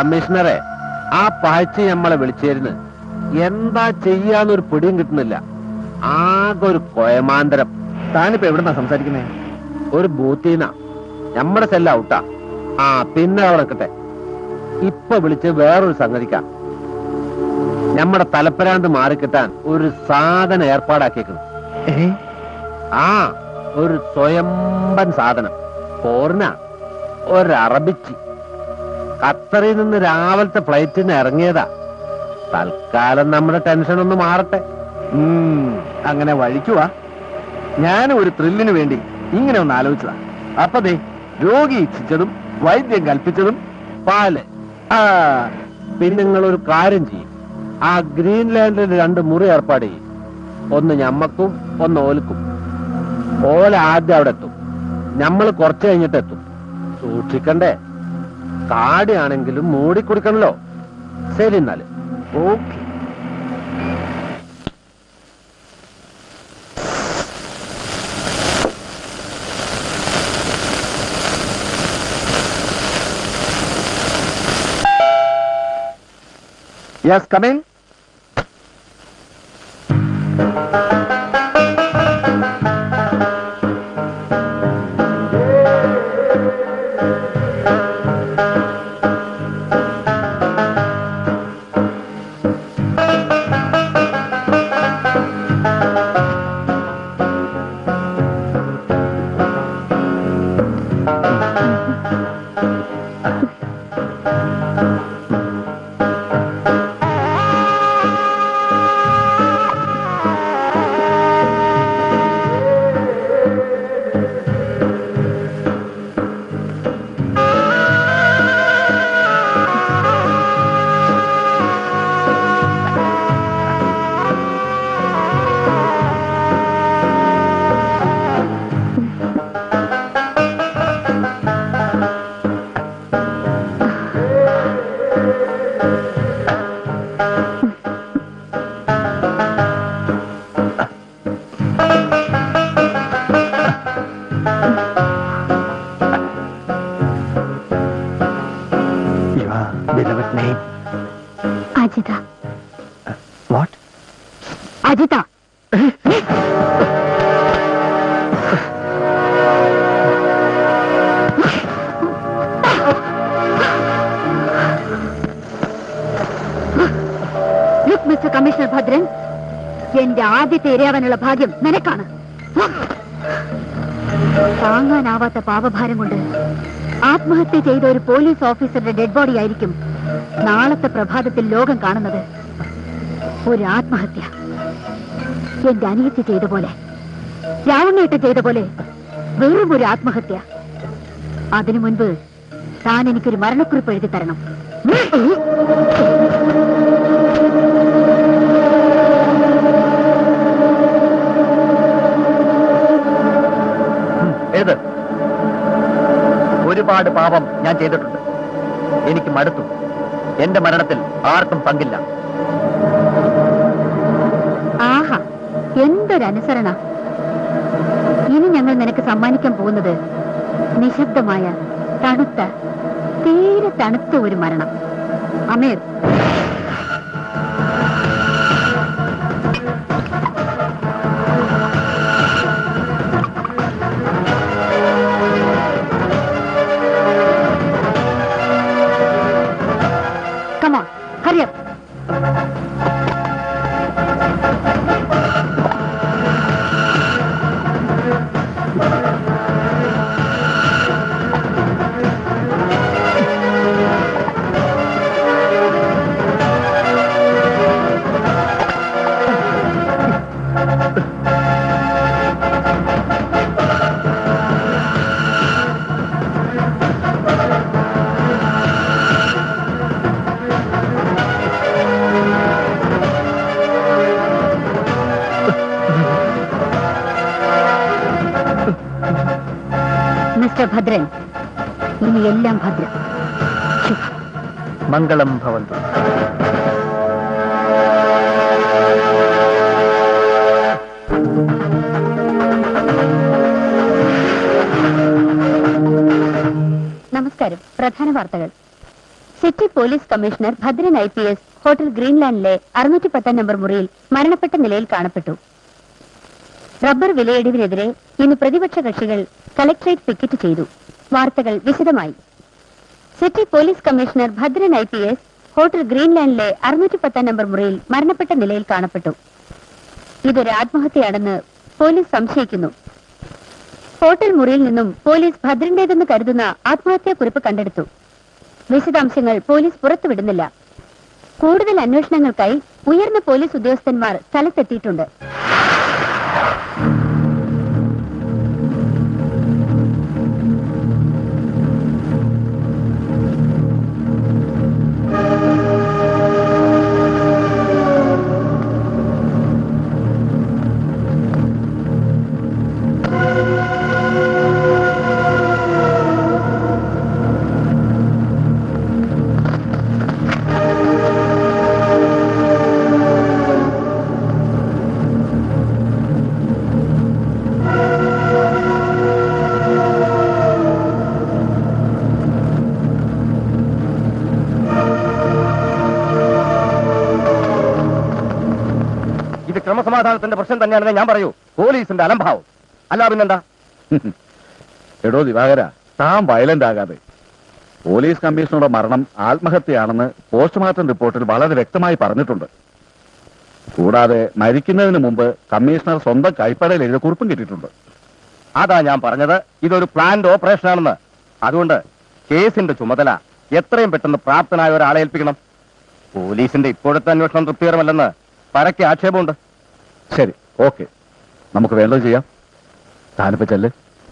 കമ്മീഷണറെ ആ പാഴ്ച നമ്മളെ വിളിച്ചേരുന്ന് എന്താ ചെയ്യാന്നൊരു പിടിയും കിട്ടുന്നില്ല ആകെ ഒരു കൊയമാന്തരം താനിപ്പോ എവിടുന്നാ സംസാരിക്കുന്നേ ഒരു ബൂത്തീന നമ്മുടെ സെല്ല ഔട്ടാ ആ പിന്നെ അവിടെ നിൽക്കട്ടെ ഇപ്പൊ വിളിച്ച് വേറൊരു സംഗതിക്കാം നമ്മുടെ തലപ്പരാന്ത് മാറിക്കിട്ടാൻ ഒരു സാധനം ഏർപ്പാടാക്കിയേക്കുന്നു ആ ഒരു സ്വയംബൻ സാധനം പോർന ഒരു അറബിച്ചി ഖത്തറിൽ നിന്ന് രാവിലത്തെ ഫ്ലൈറ്റിന് ഇറങ്ങിയതാ തൽക്കാലം നമ്മുടെ ടെൻഷൻ ഒന്ന് മാറട്ടെ ഉം, അങ്ങനെ വഴിക്കുവാ ഞാനും ഒരു ത്രില്ലിന് വേണ്ടി ഇങ്ങനെ ഒന്ന് ആലോചിച്ചതാ അപ്പൊ ദേ രോഗി ഇച്ഛിച്ചതും വൈദ്യം കൽപ്പിച്ചതും പാല് ആ പിന്നെ നിങ്ങൾ ഒരു കാര്യം ചെയ്യും ആ ഗ്രീൻലാൻഡിൽ രണ്ട് മുറി ഏർപ്പാട് ചെയ്യും ഒന്ന് ഞമ്മക്കും ഒന്ന് ഓൽക്കും ഓല ആദ്യം അവിടെ എത്തും നമ്മൾ കുറച്ച് കഴിഞ്ഞിട്ട് എത്തും സൂക്ഷിക്കണ്ടേ കാടിയാണെങ്കിലും മൂടി കുടിക്കണല്ലോ ശരി എന്നാല് okay yes come in beloved name. Ajitha What? Ajitha look mister commissioner Bhadran എന്റെ ആദ്യത്തെ ഇരയാവാനുള്ള ഭാഗ്യം നിനക്കാണ് താങ്ങാനാവാത്ത പാപഭാരം കൊണ്ട് ആത്മഹത്യ ചെയ്ത ഒരു പോലീസ് ഓഫീസറുടെ ഡെഡ് ബോഡി ആയിരിക്കും നാളത്തെ പ്രഭാതത്തിൽ ലോകം കാണുന്നത് ഒരു ആത്മഹത്യ എന്റെ അനിയത്തി ചെയ്ത പോലെ രാവണേട്ട ചെയ്ത പോലെ വെറും ഒരു ആത്മഹത്യ അതിനു മുൻപ് താൻ എനിക്കൊരു മരണക്കുറിപ്പ് എഴുതി തരണം എഴുത് ഒരുപാട് പാപം ഞാൻ ചെയ്തിട്ടുണ്ട് എനിക്ക് മടുത്തു എന്റെ മരണത്തിൽ ആർക്കും പങ്കില്ല ആഹാ എന്തൊരനുസരണ ഇനി ഞങ്ങൾ നിനക്ക് സമ്മാനിക്കാൻ പോകുന്നത് നിശബ്ദമായ തണുത്ത തീരെ തണുത്ത ഒരു മരണം Ameer Come on, hurry up. Mister Bhadran ഇനി എല്ലാം ഭദ്രം ശുഭം മംഗളം ഭവന്തു നമസ്കാരം പ്രധാന വാർത്തകൾ Shri city police commissioner Bhadran I P S hotel ഗ്രീൻലാൻഡിലെ അറുന്നൂറ്റി പത്താം നമ്പർ മുറിയിൽ മരണപ്പെട്ട നിലയിൽ കാണപ്പെട്ടു റബ്ബർ വിലയിടിവിനെതിരെ ഇന്ന് പ്രതിപക്ഷ കക്ഷികൾ കളക്ടറേറ്റ് പിക്കറ്റ് ചെയ്തു വാർത്തകൾ വിശദമായി city police commissioner Bhadran I P S hotel ഗ്രീൻലാൻഡിലെ അറുന്നൂറ്റി പത്താം നമ്പർ മുറിയിൽ മരണപ്പെട്ട നിലയിൽ കാണപ്പെട്ടു ഇതൊരു ആത്മഹത്യയാണെന്ന് പോലീസ് സംശയിക്കുന്നു ഹോട്ടൽ മുറിയിൽ നിന്നും പോലീസ് ഭദ്രന്റേതെന്ന് കരുതുന്ന ആത്മഹത്യാക്കുറിപ്പ് കണ്ടെടുത്തു വിശദാംശങ്ങൾ പോലീസ് പുറത്തുവിടുന്നില്ല കൂടുതൽ അന്വേഷണങ്ങൾക്കായി ഉയർന്ന പോലീസ് ഉദ്യോഗസ്ഥന്മാർ സ്ഥലത്തെത്തിയിട്ടുണ്ട് ഇത് ക്രമസമാധാനത്തിന്റെ പ്രശ്നം തന്നെയാണെന്ന് ഞാൻ പറയൂ പോലീസിന്റെ അലംഭാവം അല്ല പിന്നെന്താ എടോ ദിവാകര താൻ വയലന്റ് ആകാതെ പോലീസ് കമ്മീഷണറുടെ മരണം ആത്മഹത്യയാണെന്ന് പോസ്റ്റ്മോർട്ടം റിപ്പോർട്ടിൽ വളരെ വ്യക്തമായി പറഞ്ഞിട്ടുണ്ട് കൂടാതെ മരിക്കുന്നതിന് മുമ്പ് കമ്മീഷണർ സ്വന്തം കൈപ്പടയിൽ എഴുതിയ കുറിപ്പും കിട്ടിയിട്ടുണ്ട് അതാ ഞാൻ പറഞ്ഞത് ഇതൊരു പ്ലാൻഡ് ഓപ്പറേഷൻ ആണെന്ന് അതുകൊണ്ട് കേസിന്റെ ചുമതല എത്രയും പെട്ടെന്ന് പ്രാപ്തനായ ഒരാളെ ഏൽപ്പിക്കണം പോലീസിന്റെ ഇപ്പോഴത്തെ അന്വേഷണം തൃപ്തികരമല്ലെന്ന് പരക്കെ ആക്ഷേപമുണ്ട് ശരി ഓക്കെ നമുക്ക് വേണ്ടത് ചെയ്യാം താനിപ്പോ ചെല്ല്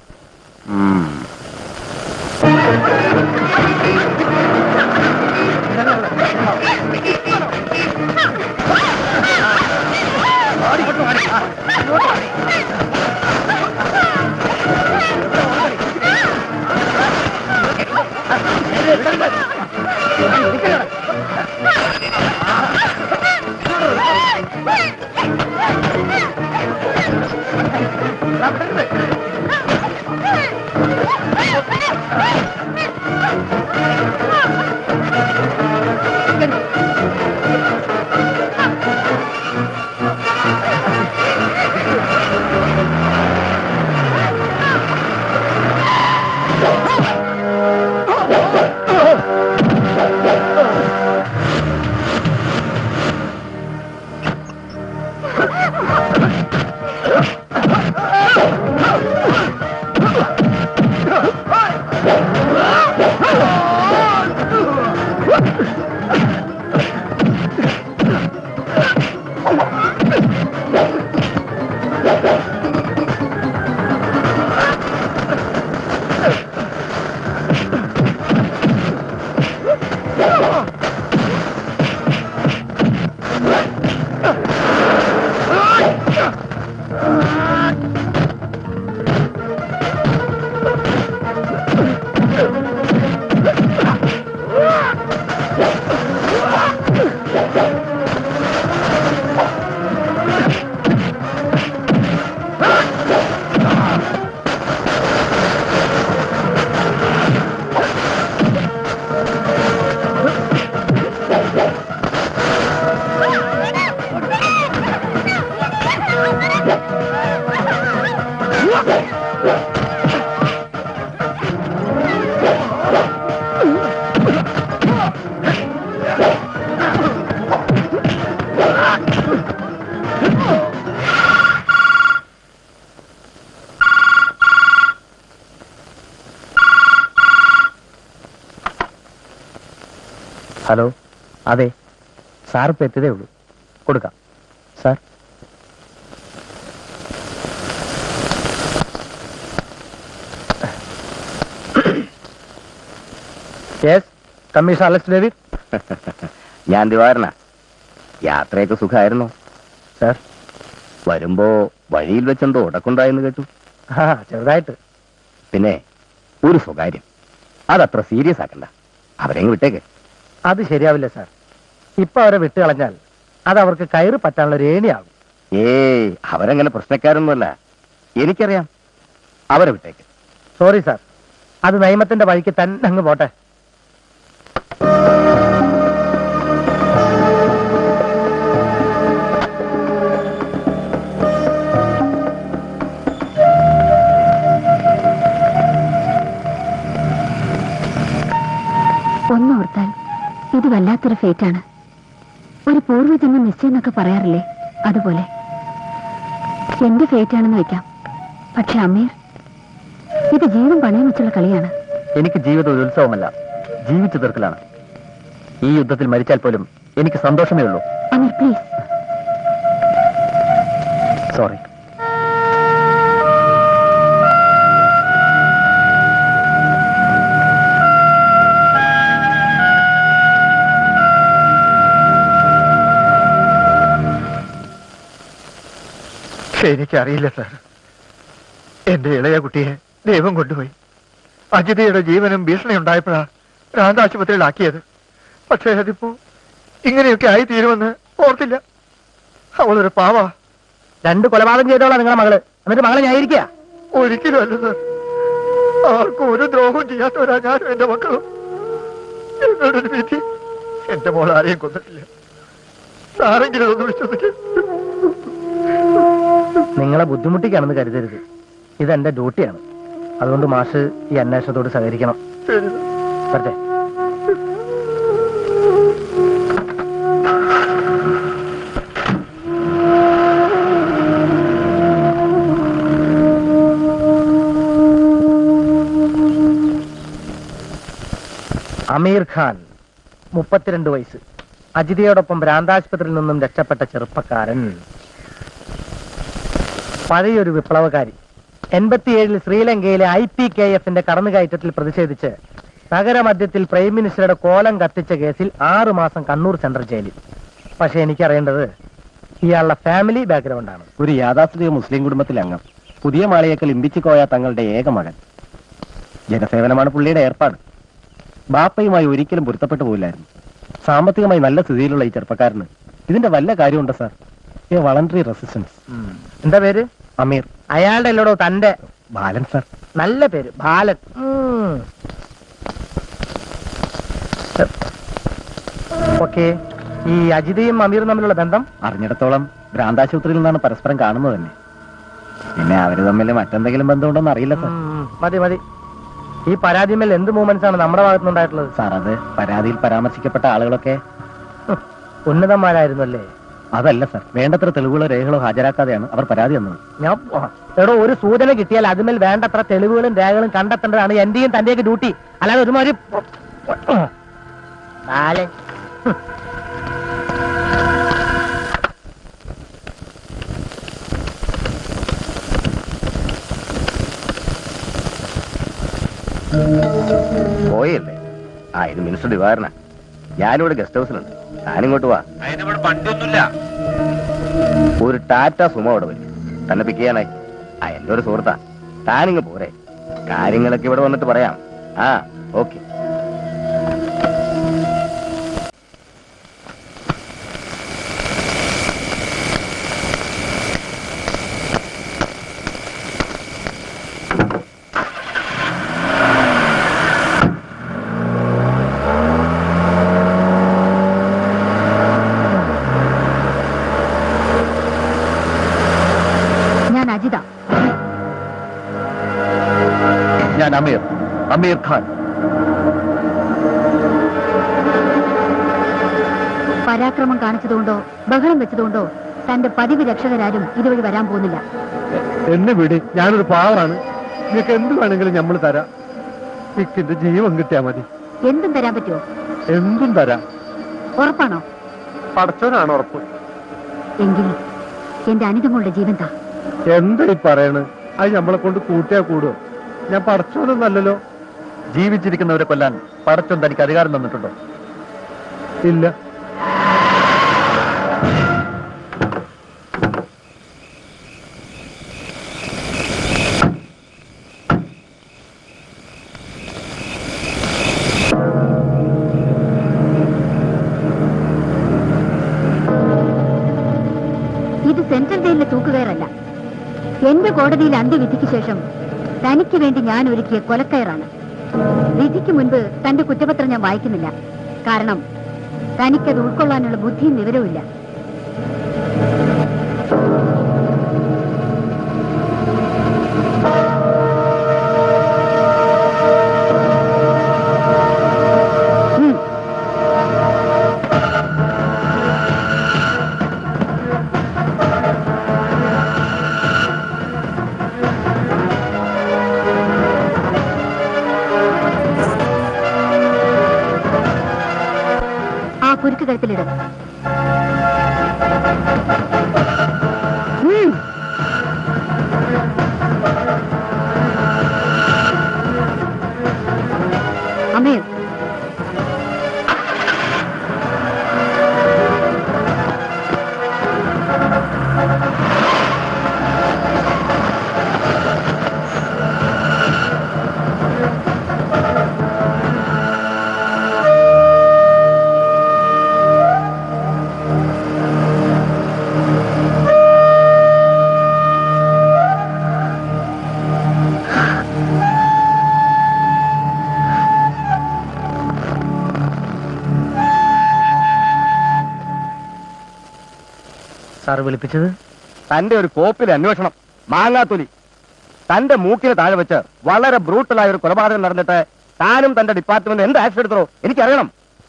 ഹലോ അതെ സാർ ഇപ്പൊ എത്തിയതേ ഉള്ളൂ കൊടുക്കാം sir yes commissioner Alex David ഞാൻ ദിവാരന യാത്രയൊക്കെ സുഖമായിരുന്നു സാർ വരുമ്പോ വഴിയിൽ വെച്ചെന്തോ ഉടക്കുണ്ടായെന്ന് കേട്ടു ആ ചെറുതായിട്ട് പിന്നെ ഒരു സ്വകാര്യം അതത്ര സീരിയസ് ആക്കണ്ട അവരെങ്ങ് വിട്ടേക്ക് അത് ശരിയാവില്ല സാർ ഇപ്പൊ അവരെ വിട്ട് കളഞ്ഞാൽ അത് അവർക്ക് കയറി പറ്റാനുള്ള ഒരു ഏണിയാകും ഏയ് അവരങ്ങനെ പ്രശ്നക്കാരൊന്നുമല്ല എനിക്കറിയാം അവരെ വിട്ടേക്ക് സോറി സാർ അത് നിയമത്തിന്റെ വഴിക്ക് തന്നെ അങ്ങ് പോട്ടെ ഇത് വല്ലാത്തൊരു ഫേറ്റാണ് ഒരു പൂർവ്വജന്മ നിശ്ചയം എന്നൊക്കെ പറയാറില്ലേ അതുപോലെ എന്റെ ഫേറ്റാണെന്ന് വെക്കാം പക്ഷെ അമീർ ഇത് ജീവൻ പണയം വെച്ചുള്ള കളിയാണ് എനിക്ക് ജീവിതം ഒരു ഉത്സവമല്ല ജീവിച്ചു തീർക്കലാണ് ഈ യുദ്ധത്തിൽ മരിച്ചാൽ പോലും എനിക്ക് സന്തോഷമേ ഉള്ളൂ അമീർ പ്ലീസ് സോറി എനിക്കറിയില്ല സാർ എന്റെ ഇളയ കുട്ടിയെ ദൈവം കൊണ്ടുപോയി അജിതയുടെ ജീവനും ഭീഷണി ഉണ്ടായപ്പോഴാ ഭ്രാന്താശുപത്രിയിലാക്കിയത് പക്ഷേ അതിപ്പോ ഇങ്ങനെയൊക്കെ ആയി തീരുമെന്ന് ഓർത്തില്ല അവളൊരു പാവാ രണ്ട് കൊലപാതകം ചെയ്തോളാം നിങ്ങളെ മകള് എന്നിട്ട് മകളെ ഞായിരിക്കുക ഒരിക്കലും അല്ല സാർ ആർക്കും ഒരു ദ്രോഹവും ചെയ്യാത്തവരാ ഞാനും എന്റെ മക്കളും എന്നോടൊരു വിധി എന്റെ മോൾ ആരെയും കൊന്നിട്ടില്ല സാരെങ്കിലും ഒന്ന് വിശ്വസിക്കും നിങ്ങളെ ബുദ്ധിമുട്ടിക്കാണെന്ന് കരുതരുത് ഇതെന്റെ ഡ്യൂട്ടിയാണ് അതുകൊണ്ട് മാഷ് ഈ അന്വേഷണത്തോട് സഹകരിക്കണം ശരി സാർ. വരട്ടെ അമീർ ഖാൻ മുപ്പത്തിരണ്ട് വയസ്സ് അജിതയോടൊപ്പം ഭ്രാന്താശുപത്രിയിൽ നിന്നും രക്ഷപ്പെട്ട ചെറുപ്പക്കാരൻ പഴയൊരു വിപ്ലവകാരി എൺപത്തിയേഴിൽ ശ്രീലങ്കയിലെ ഐ പി കെ എഫിന്റെ കടന്നുകയറ്റത്തിൽ പ്രതിഷേധിച്ച് നഗരമധ്യത്തിൽ പ്രൈം മിനിസ്റ്ററുടെ കോലം കത്തിച്ച കേസിൽ ആറു മാസം കണ്ണൂർ സെൻട്രൽ ജയിലിൽ പക്ഷെ എനിക്കറിയേണ്ടത് ഇയാളുടെ ഫാമിലി ബാക്ക്ഗ്രൗണ്ടാണ് ഒരു യാഥാസ്ഥിതിക മുസ്ലിം കുടുംബത്തിലെ അംഗം പുതിയ മാളിയേക്കൽ ഇമ്പിച്ചിക്കോയ തങ്ങളുടെ ഏക മകൻ ജനസേവനമാണ് പുള്ളിയുടെ ഏർപ്പാട് ബാപ്പയുമായി ഒരിക്കലും പൊരുത്തപ്പെട്ടു പോയില്ലായിരുന്നു സാമ്പത്തികമായി നല്ല സ്ഥിതിയിലുള്ള ഈ ചെറുപ്പക്കാരന് ഇതിന്റെ വല്ല കാര്യമുണ്ടോ സാർ എ വളണ്ടറി റെസിസ്റ്റൻസ് എന്താ പേര് അമീർ അയാളുടെ അല്ലടോ തന്റെ ബാലൻ സാർ നല്ല പേര് ബാലൻ ഉം. ഓക്കെ ഈ അജിതയും അമീറും തമ്മിലുള്ള ബന്ധം അറിഞ്ഞിടത്തോളം ഭ്രാന്താശുപത്രിയിൽ നിന്നാണ് പരസ്പരം കാണുന്നത് തന്നെ പിന്നെ അവര് തമ്മിൽ മറ്റെന്തെങ്കിലും ബന്ധമുണ്ടോന്ന് അറിയില്ല സാർ ഉം, മതി മതി ഈ പരാതിമേൽ എന്ത് മൂവ്മെന്റ്സ് ആണ് നമ്മുടെ ഭാഗത്തുനിന്നുണ്ടായിട്ടുള്ളത് സാർ അത് പരാതിയിൽ പരാമർശിക്കപ്പെട്ട ആളുകളൊക്കെ ഹും, ഉന്നതന്മാരായിരുന്നു അല്ലേ അതല്ല സാർ വേണ്ടത്ര തെളിവുകളോ രേഖകളോ ഹാജരാക്കാതെയാണ് അവർ പരാതി തന്നത് ഞാൻ ആ, എടോ ഒരു സൂചന കിട്ടിയാൽ അതിന്മേൽ വേണ്ടത്ര തെളിവുകളും രേഖകളും കണ്ടെത്തേണ്ടതാണ് എന്റെയും തന്റെയൊക്കെ ഡ്യൂട്ടി അല്ലാതെ ഒരുമാതിരി ബാലൻ ഹും. പോയല്ലേ ആ ഇത് മിനിസ്റ്റർ ദിവാകരന ഞാനിവിടെ ഗസ്റ്റ് ഹൗസിലുണ്ട് താനിങ്ങോട്ട് വാ ഒരു ടാറ്റ സുമ അവിടെ വരും തന്നെ പിക്ക് ചെയ്യാനായി ആ എന്റെ ഒരു സുഹൃത്താ താനിങ്ങ് പോരെ കാര്യങ്ങളൊക്കെ ഇവിടെ വന്നിട്ട് പറയാം ആ ഓക്കെ ഞാൻ അജിത ഞാൻ അമീർ അമീർ ഖാൻ പരാക്രമം കാണിച്ചതുകൊണ്ടോ ബഹളം വെച്ചതുകൊണ്ടോ തന്റെ പതിവ് രക്ഷകരാരും ഇതുവഴി വരാൻ പോകുന്നില്ല എന്നെ വിട് ഞാനൊരു പാവറാണ് നിനക്ക് എന്ത് വേണമെങ്കിലും നമ്മൾ തരാം നിക്കിന്റെ ജീവൻ കിട്ടിയാ മതി എന്തും തരാൻ പറ്റുമോ എന്തും തരാം ഉറപ്പാണോ പടച്ചോനാണ് ഉറപ്പ് എങ്കിൽ എന്റെ അനിതങ്ങളുടെ ജീവൻ താ എന്താ ഈ പറയണ് അത് നമ്മളെ കൊണ്ട് കൂട്ടിയാ കൂടുവോ ഞാൻ പടച്ചോനൊന്നല്ലല്ലോ ജീവിച്ചിരിക്കുന്നവരെ കൊല്ലാൻ പടച്ചോൻ തനിക്ക് അധികാരം തന്നിട്ടുണ്ടോ ഇല്ല ഇത് സെൻട്രൽ ജയിലിലെ തൂക്കുകയറല്ല എന്റെ കോടതിയിൽ അന്ത്യവിധിക്ക് ശേഷം തനിക്ക് വേണ്ടി ഞാൻ ഒരുക്കിയ കൊലക്കയറാണ് വിധിക്ക് മുൻപ് തന്റെ കുറ്റപത്രം ഞാൻ വായിക്കുന്നില്ല കാരണം തനിക്കത് ഉൾക്കൊള്ളാനുള്ള ബുദ്ധിയും വിവരവും ഇല്ല ഉം. വിളക്ക് കഴുത്തിലിടും ഉം. അമ്മയോ സാർ വിളിപ്പിച്ചത് തന്റെ ഒരു കോപ്പിൽ അന്വേഷണം മാങ്ങാത്തൊലി തന്റെ മൂക്കിന് താഴെ വെച്ച് വളരെ ബ്രൂട്ടലായ ഒരു കൊലപാതകം നടന്നിട്ട് താനും തന്റെ ഡിപ്പാർട്ട്മെന്റ് എന്ത് ആക്ഷൻ എടുത്തോ എനിക്കറിയണം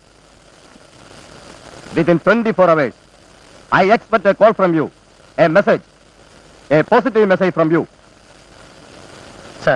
within twenty four hours I expect a call from you a message a positive message from you sir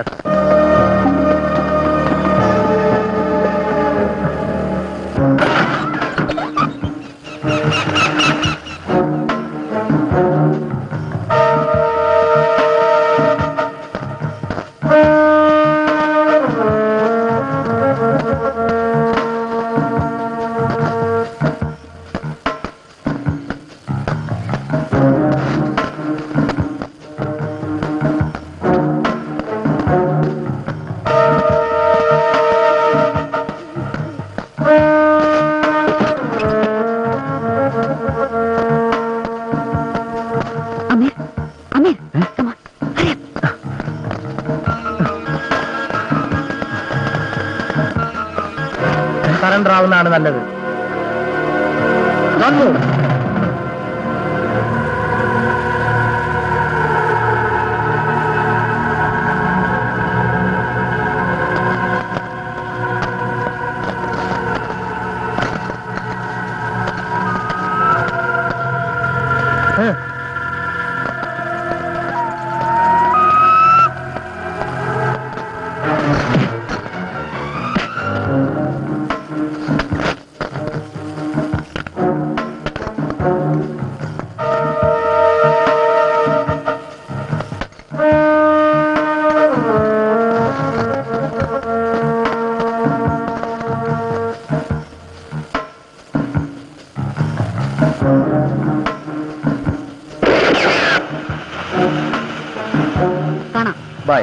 Ameer Ameer come on. Hurry up. Surrender ആവുന്നതാണ് നല്ലത് വന്നു കാണാം ബൈ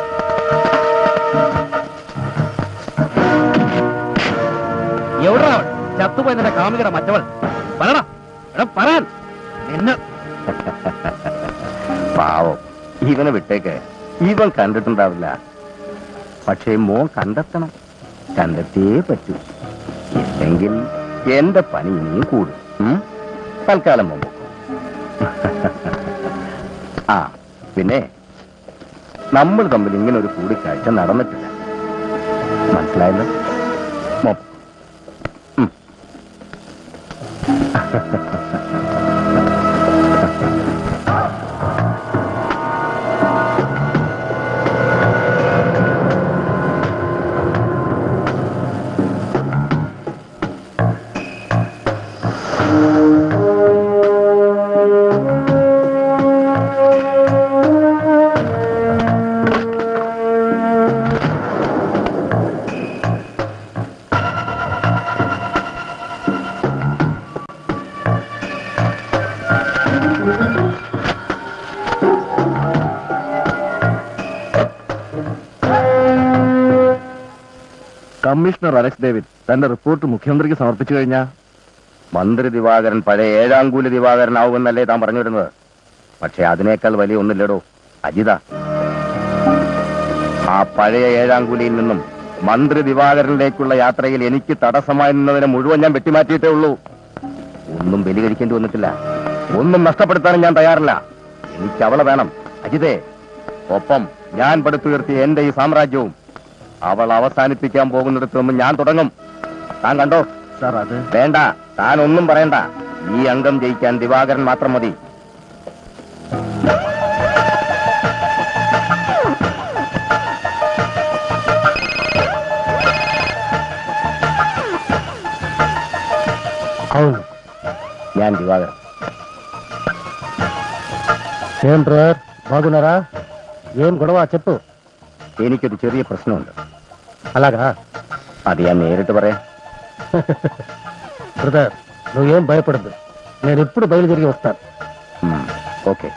എവിടാ അവൾ ചത്തുപോയി നിന്റെ കാമുകയുടെ മറ്റവൾ പറയടാ എടാ പറയാൻ എന്നെ പാവം ഇവനെ വിട്ടേക്ക് ഇവൻ കണ്ടിട്ടുണ്ടാവില്ല പക്ഷേ മോൻ കണ്ടെത്തണം കണ്ടെത്തിയേ പറ്റൂ ഇല്ലെങ്കിൽ എന്റെ പണി ഇനിയും കൂടും ഉം? തൽക്കാലം മോൻ പൊക്കോ. ആ പിന്നെ നമ്മൾ തമ്മിൽ ഇങ്ങനെ ഒരു കൂടിക്കാഴ്ച നടന്നിട്ടില്ല മനസ്സിലായല്ലോ മോ ഉം. കമ്മീഷണർ അലക്സ് ഡേവിഡ് തന്റെ റിപ്പോർട്ട് മുഖ്യമന്ത്രിക്ക് സമർപ്പിച്ചു കഴിഞ്ഞാ മന്ത്രി ദിവാകരൻ പഴയ ഏഴാങ്കൂല ദിവാകരനാവുമെന്നല്ലേ താൻ പറഞ്ഞു വരുന്നത് പക്ഷെ അതിനേക്കാൾ വലിയ ഒന്നില്ലടോ അജിത ആ പഴയ ഏഴാങ്കൂലിയിൽ നിന്നും മന്ത്രി ദിവാകരനിലേക്കുള്ള യാത്രയിൽ എനിക്ക് തടസ്സമായി നിന്നതിനെ മുഴുവൻ ഞാൻ വെട്ടിമാറ്റിയിട്ടേ ഉള്ളൂ ഒന്നും ബലി കഴിക്കേണ്ടി വന്നിട്ടില്ല ഒന്നും നഷ്ടപ്പെടുത്താനും ഞാൻ തയ്യാറില്ല എനിക്ക് അവളെ വേണം അജിതേ ഒപ്പം ഞാൻ പടുത്തുയർത്തിയ എന്റെ ഈ സാമ്രാജ്യവും അവൾ അവസാനിപ്പിക്കാൻ പോകുന്നിടത്ത് നിന്ന് ഞാൻ തുടങ്ങും താൻ കണ്ടോ സാർ അത് വേണ്ട താൻ ഒന്നും പറയണ്ട ഈ അംഗം ജയിക്കാൻ ദിവാകരൻ മാത്രം മതി అవును ഞാൻ ദിവാകരൻ ఏం బ్రదర్ బాగున్నారా ఏం గొడవ చెప్పు എനിക്കൊരു ചെറിയ പ്രശ്നമുണ്ട് అలాగా അത് ഞാൻ നേരിട്ട് പറയാം బ్రదర్ నువ్వేం భయపడద్దు నేను ఎప్పుడు బయలుదేరి వస్తాను ഉം, ഓക്കെ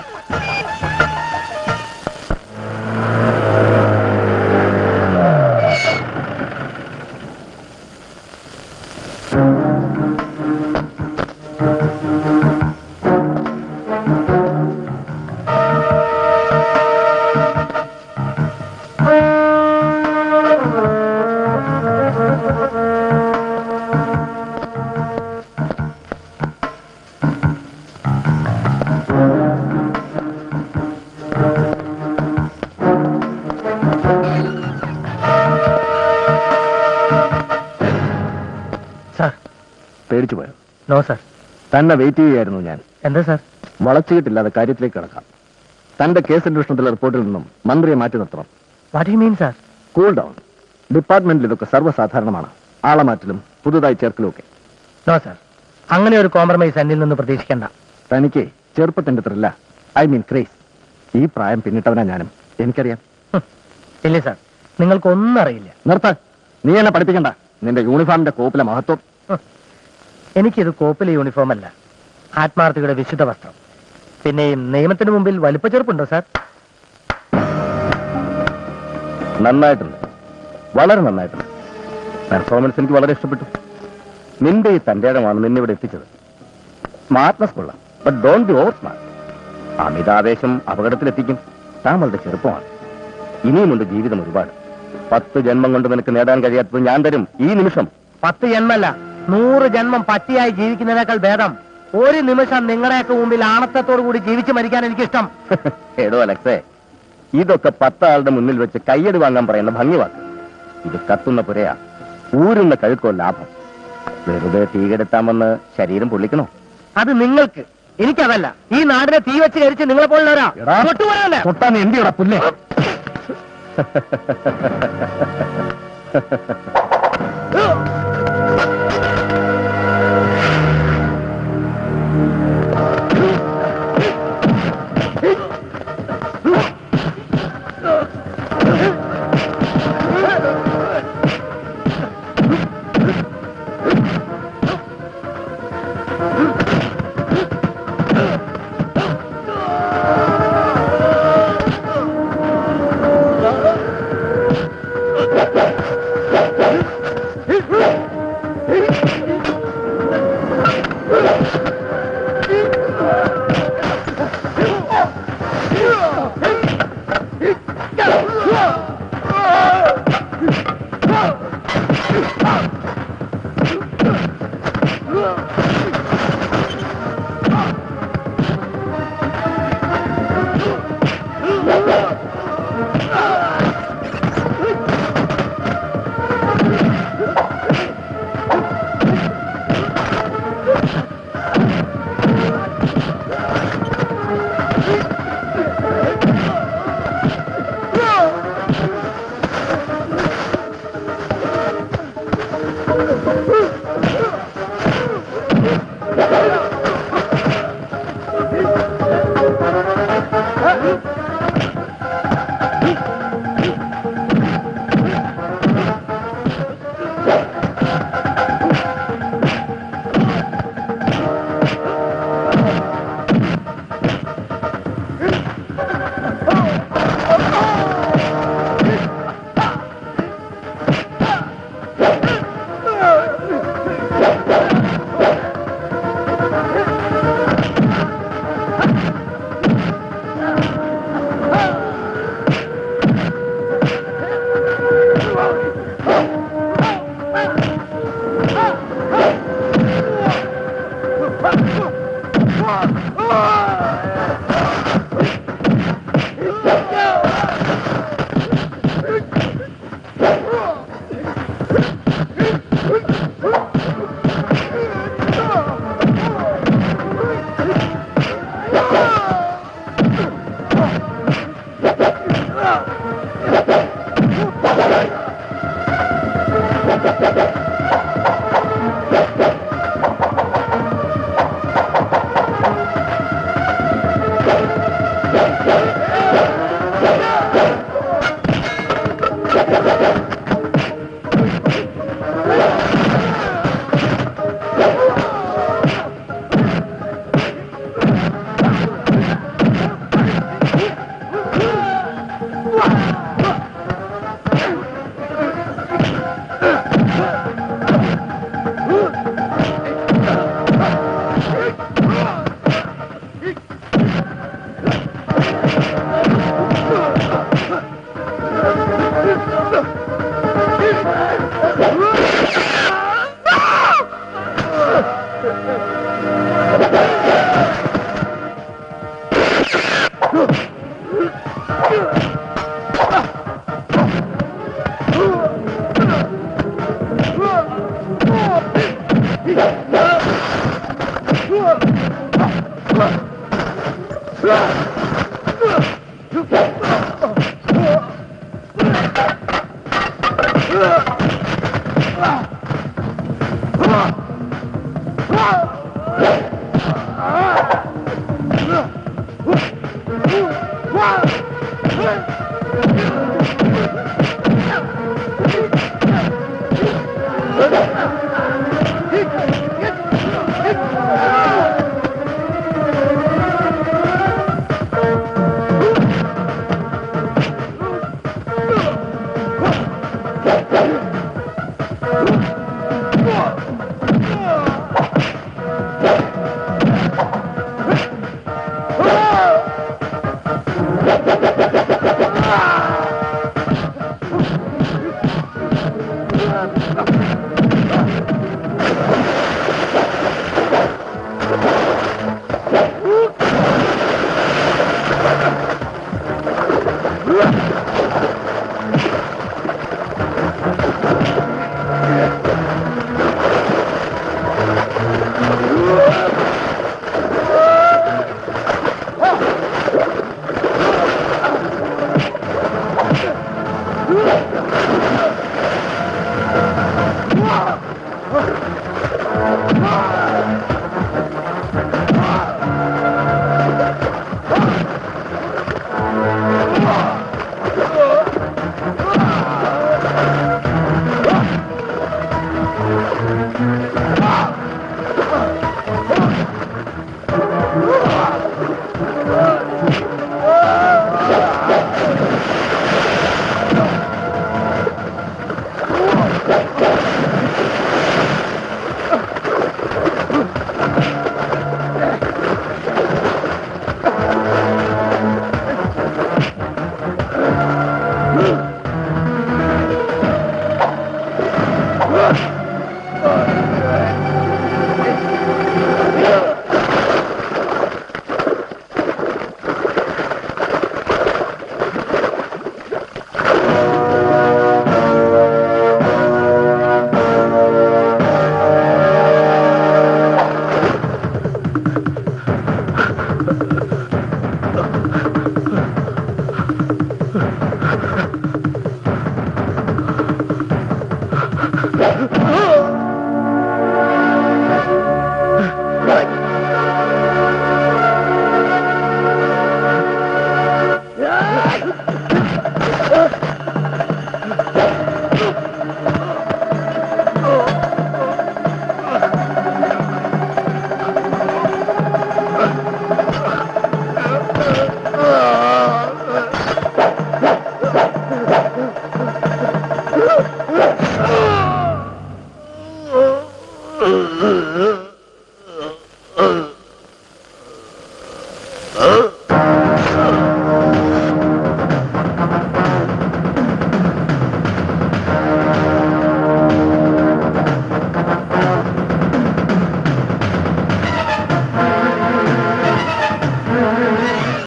സാർ പേടിച്ചു പോയോ നോ സാർ തന്നെ വെയിറ്റ് ചെയ്യുകയായിരുന്നു ഞാൻ എന്താ സാർ വളച്ചുകിട്ടില്ലാതെ കാര്യത്തിലേക്ക് കിടക്കാം തന്റെ കേസ് അന്വേഷണത്തിലെ റിപ്പോർട്ടിൽ നിന്നും മന്ത്രിയെ മാറ്റി നിർത്തണം what you mean sir cool down ഡിപ്പാർട്ട്മെന്റിൽ ഇതൊക്കെ സർവ്വസാധാരണമാണ് ആളമാറ്റലും പുതുതായി ചേർക്കലും ഒക്കെ നോ സാർ അങ്ങനെ ഒരു കോംപ്രമൈസ് എന്നിൽ നിന്ന് പ്രതീക്ഷിക്കണ്ട തനിക്ക് ചെറുപ്പത്തിന്റെ ത്രില്ല ഐ മീൻ ക്രേസ് ഈ പ്രായം പിന്നിട്ടവനാ ഞാനും എനിക്കറിയാം ഹും. ഇല്ല സാർ നിങ്ങൾക്കൊന്നും അറിയില്ല നിർത്ത നീ എന്നെ പഠിപ്പിക്കണ്ട നിന്റെ യൂണിഫോമിന്റെ കോപ്പിലെ മഹത്വം ഹും. എനിക്കിത് കോപ്പിലെ യൂണിഫോം അല്ല ആത്മാർത്ഥിയുടെ വിശുദ്ധ വസ്ത്രം പിന്നെ ഈ നിയമത്തിന് മുമ്പിൽ വലിപ്പച്ചെറുപ്പുണ്ടോ സാർ നന്നായിട്ടുണ്ട് വളരെ നന്നായിട്ടുണ്ട് പെർഫോമൻസ് എനിക്ക് വളരെ ഇഷ്ടപ്പെട്ടു നിന്റെ ഈ തന്റെ ഇടമാണ് നിന്നെ ഇവിടെ എത്തിച്ചത് സ്മാർട്ട്നെസ് കൊള്ളാം but don't be over smart അമിതാവേശം അപകടത്തിലെത്തിക്കും താൻ വളരെ ചെറുപ്പമാണ് ഇനിയുമുണ്ട് ജീവിതം ഒരുപാട് പത്ത് ജന്മം കൊണ്ട് നിനക്ക് നേടാൻ കഴിയാത്തത് ഞാൻ തരും ഈ നിമിഷം പത്ത് ജന്മല്ല നൂറ് ജന്മം പട്ടിയായി ജീവിക്കുന്നതിനേക്കാൾ ഭേദം ഒരു നിമിഷം നിങ്ങളുടെയൊക്കെ മുമ്പിൽ ആണത്തത്തോടു കൂടി ജീവിച്ച് മരിക്കാൻ എനിക്കിഷ്ടം എടോ അലക്സേ ഇതൊക്കെ പത്താളുടെ മുന്നിൽ വെച്ച് കയ്യടി വാങ്ങാൻ പറയുന്ന ഭംഗിവാക്ക് ഇത് കത്തുന്ന പുരയാ ഊരുന്ന കഴുക്കോ ലാഭം വെറുതെ തീ കെടുത്താൻ വന്ന് ശരീരം പൊള്ളിക്കണോ അത് നിങ്ങൾക്ക് എനിക്കതല്ല ഈ നാടിനെ തീ വെച്ച് കരിച്ച് നിങ്ങളെ പോലുള്ളവരാ എടാ. തൊട്ടുപോലല്ലേ തൊട്ടാൻ എന്തിയടാ പുല്ലേ Uh,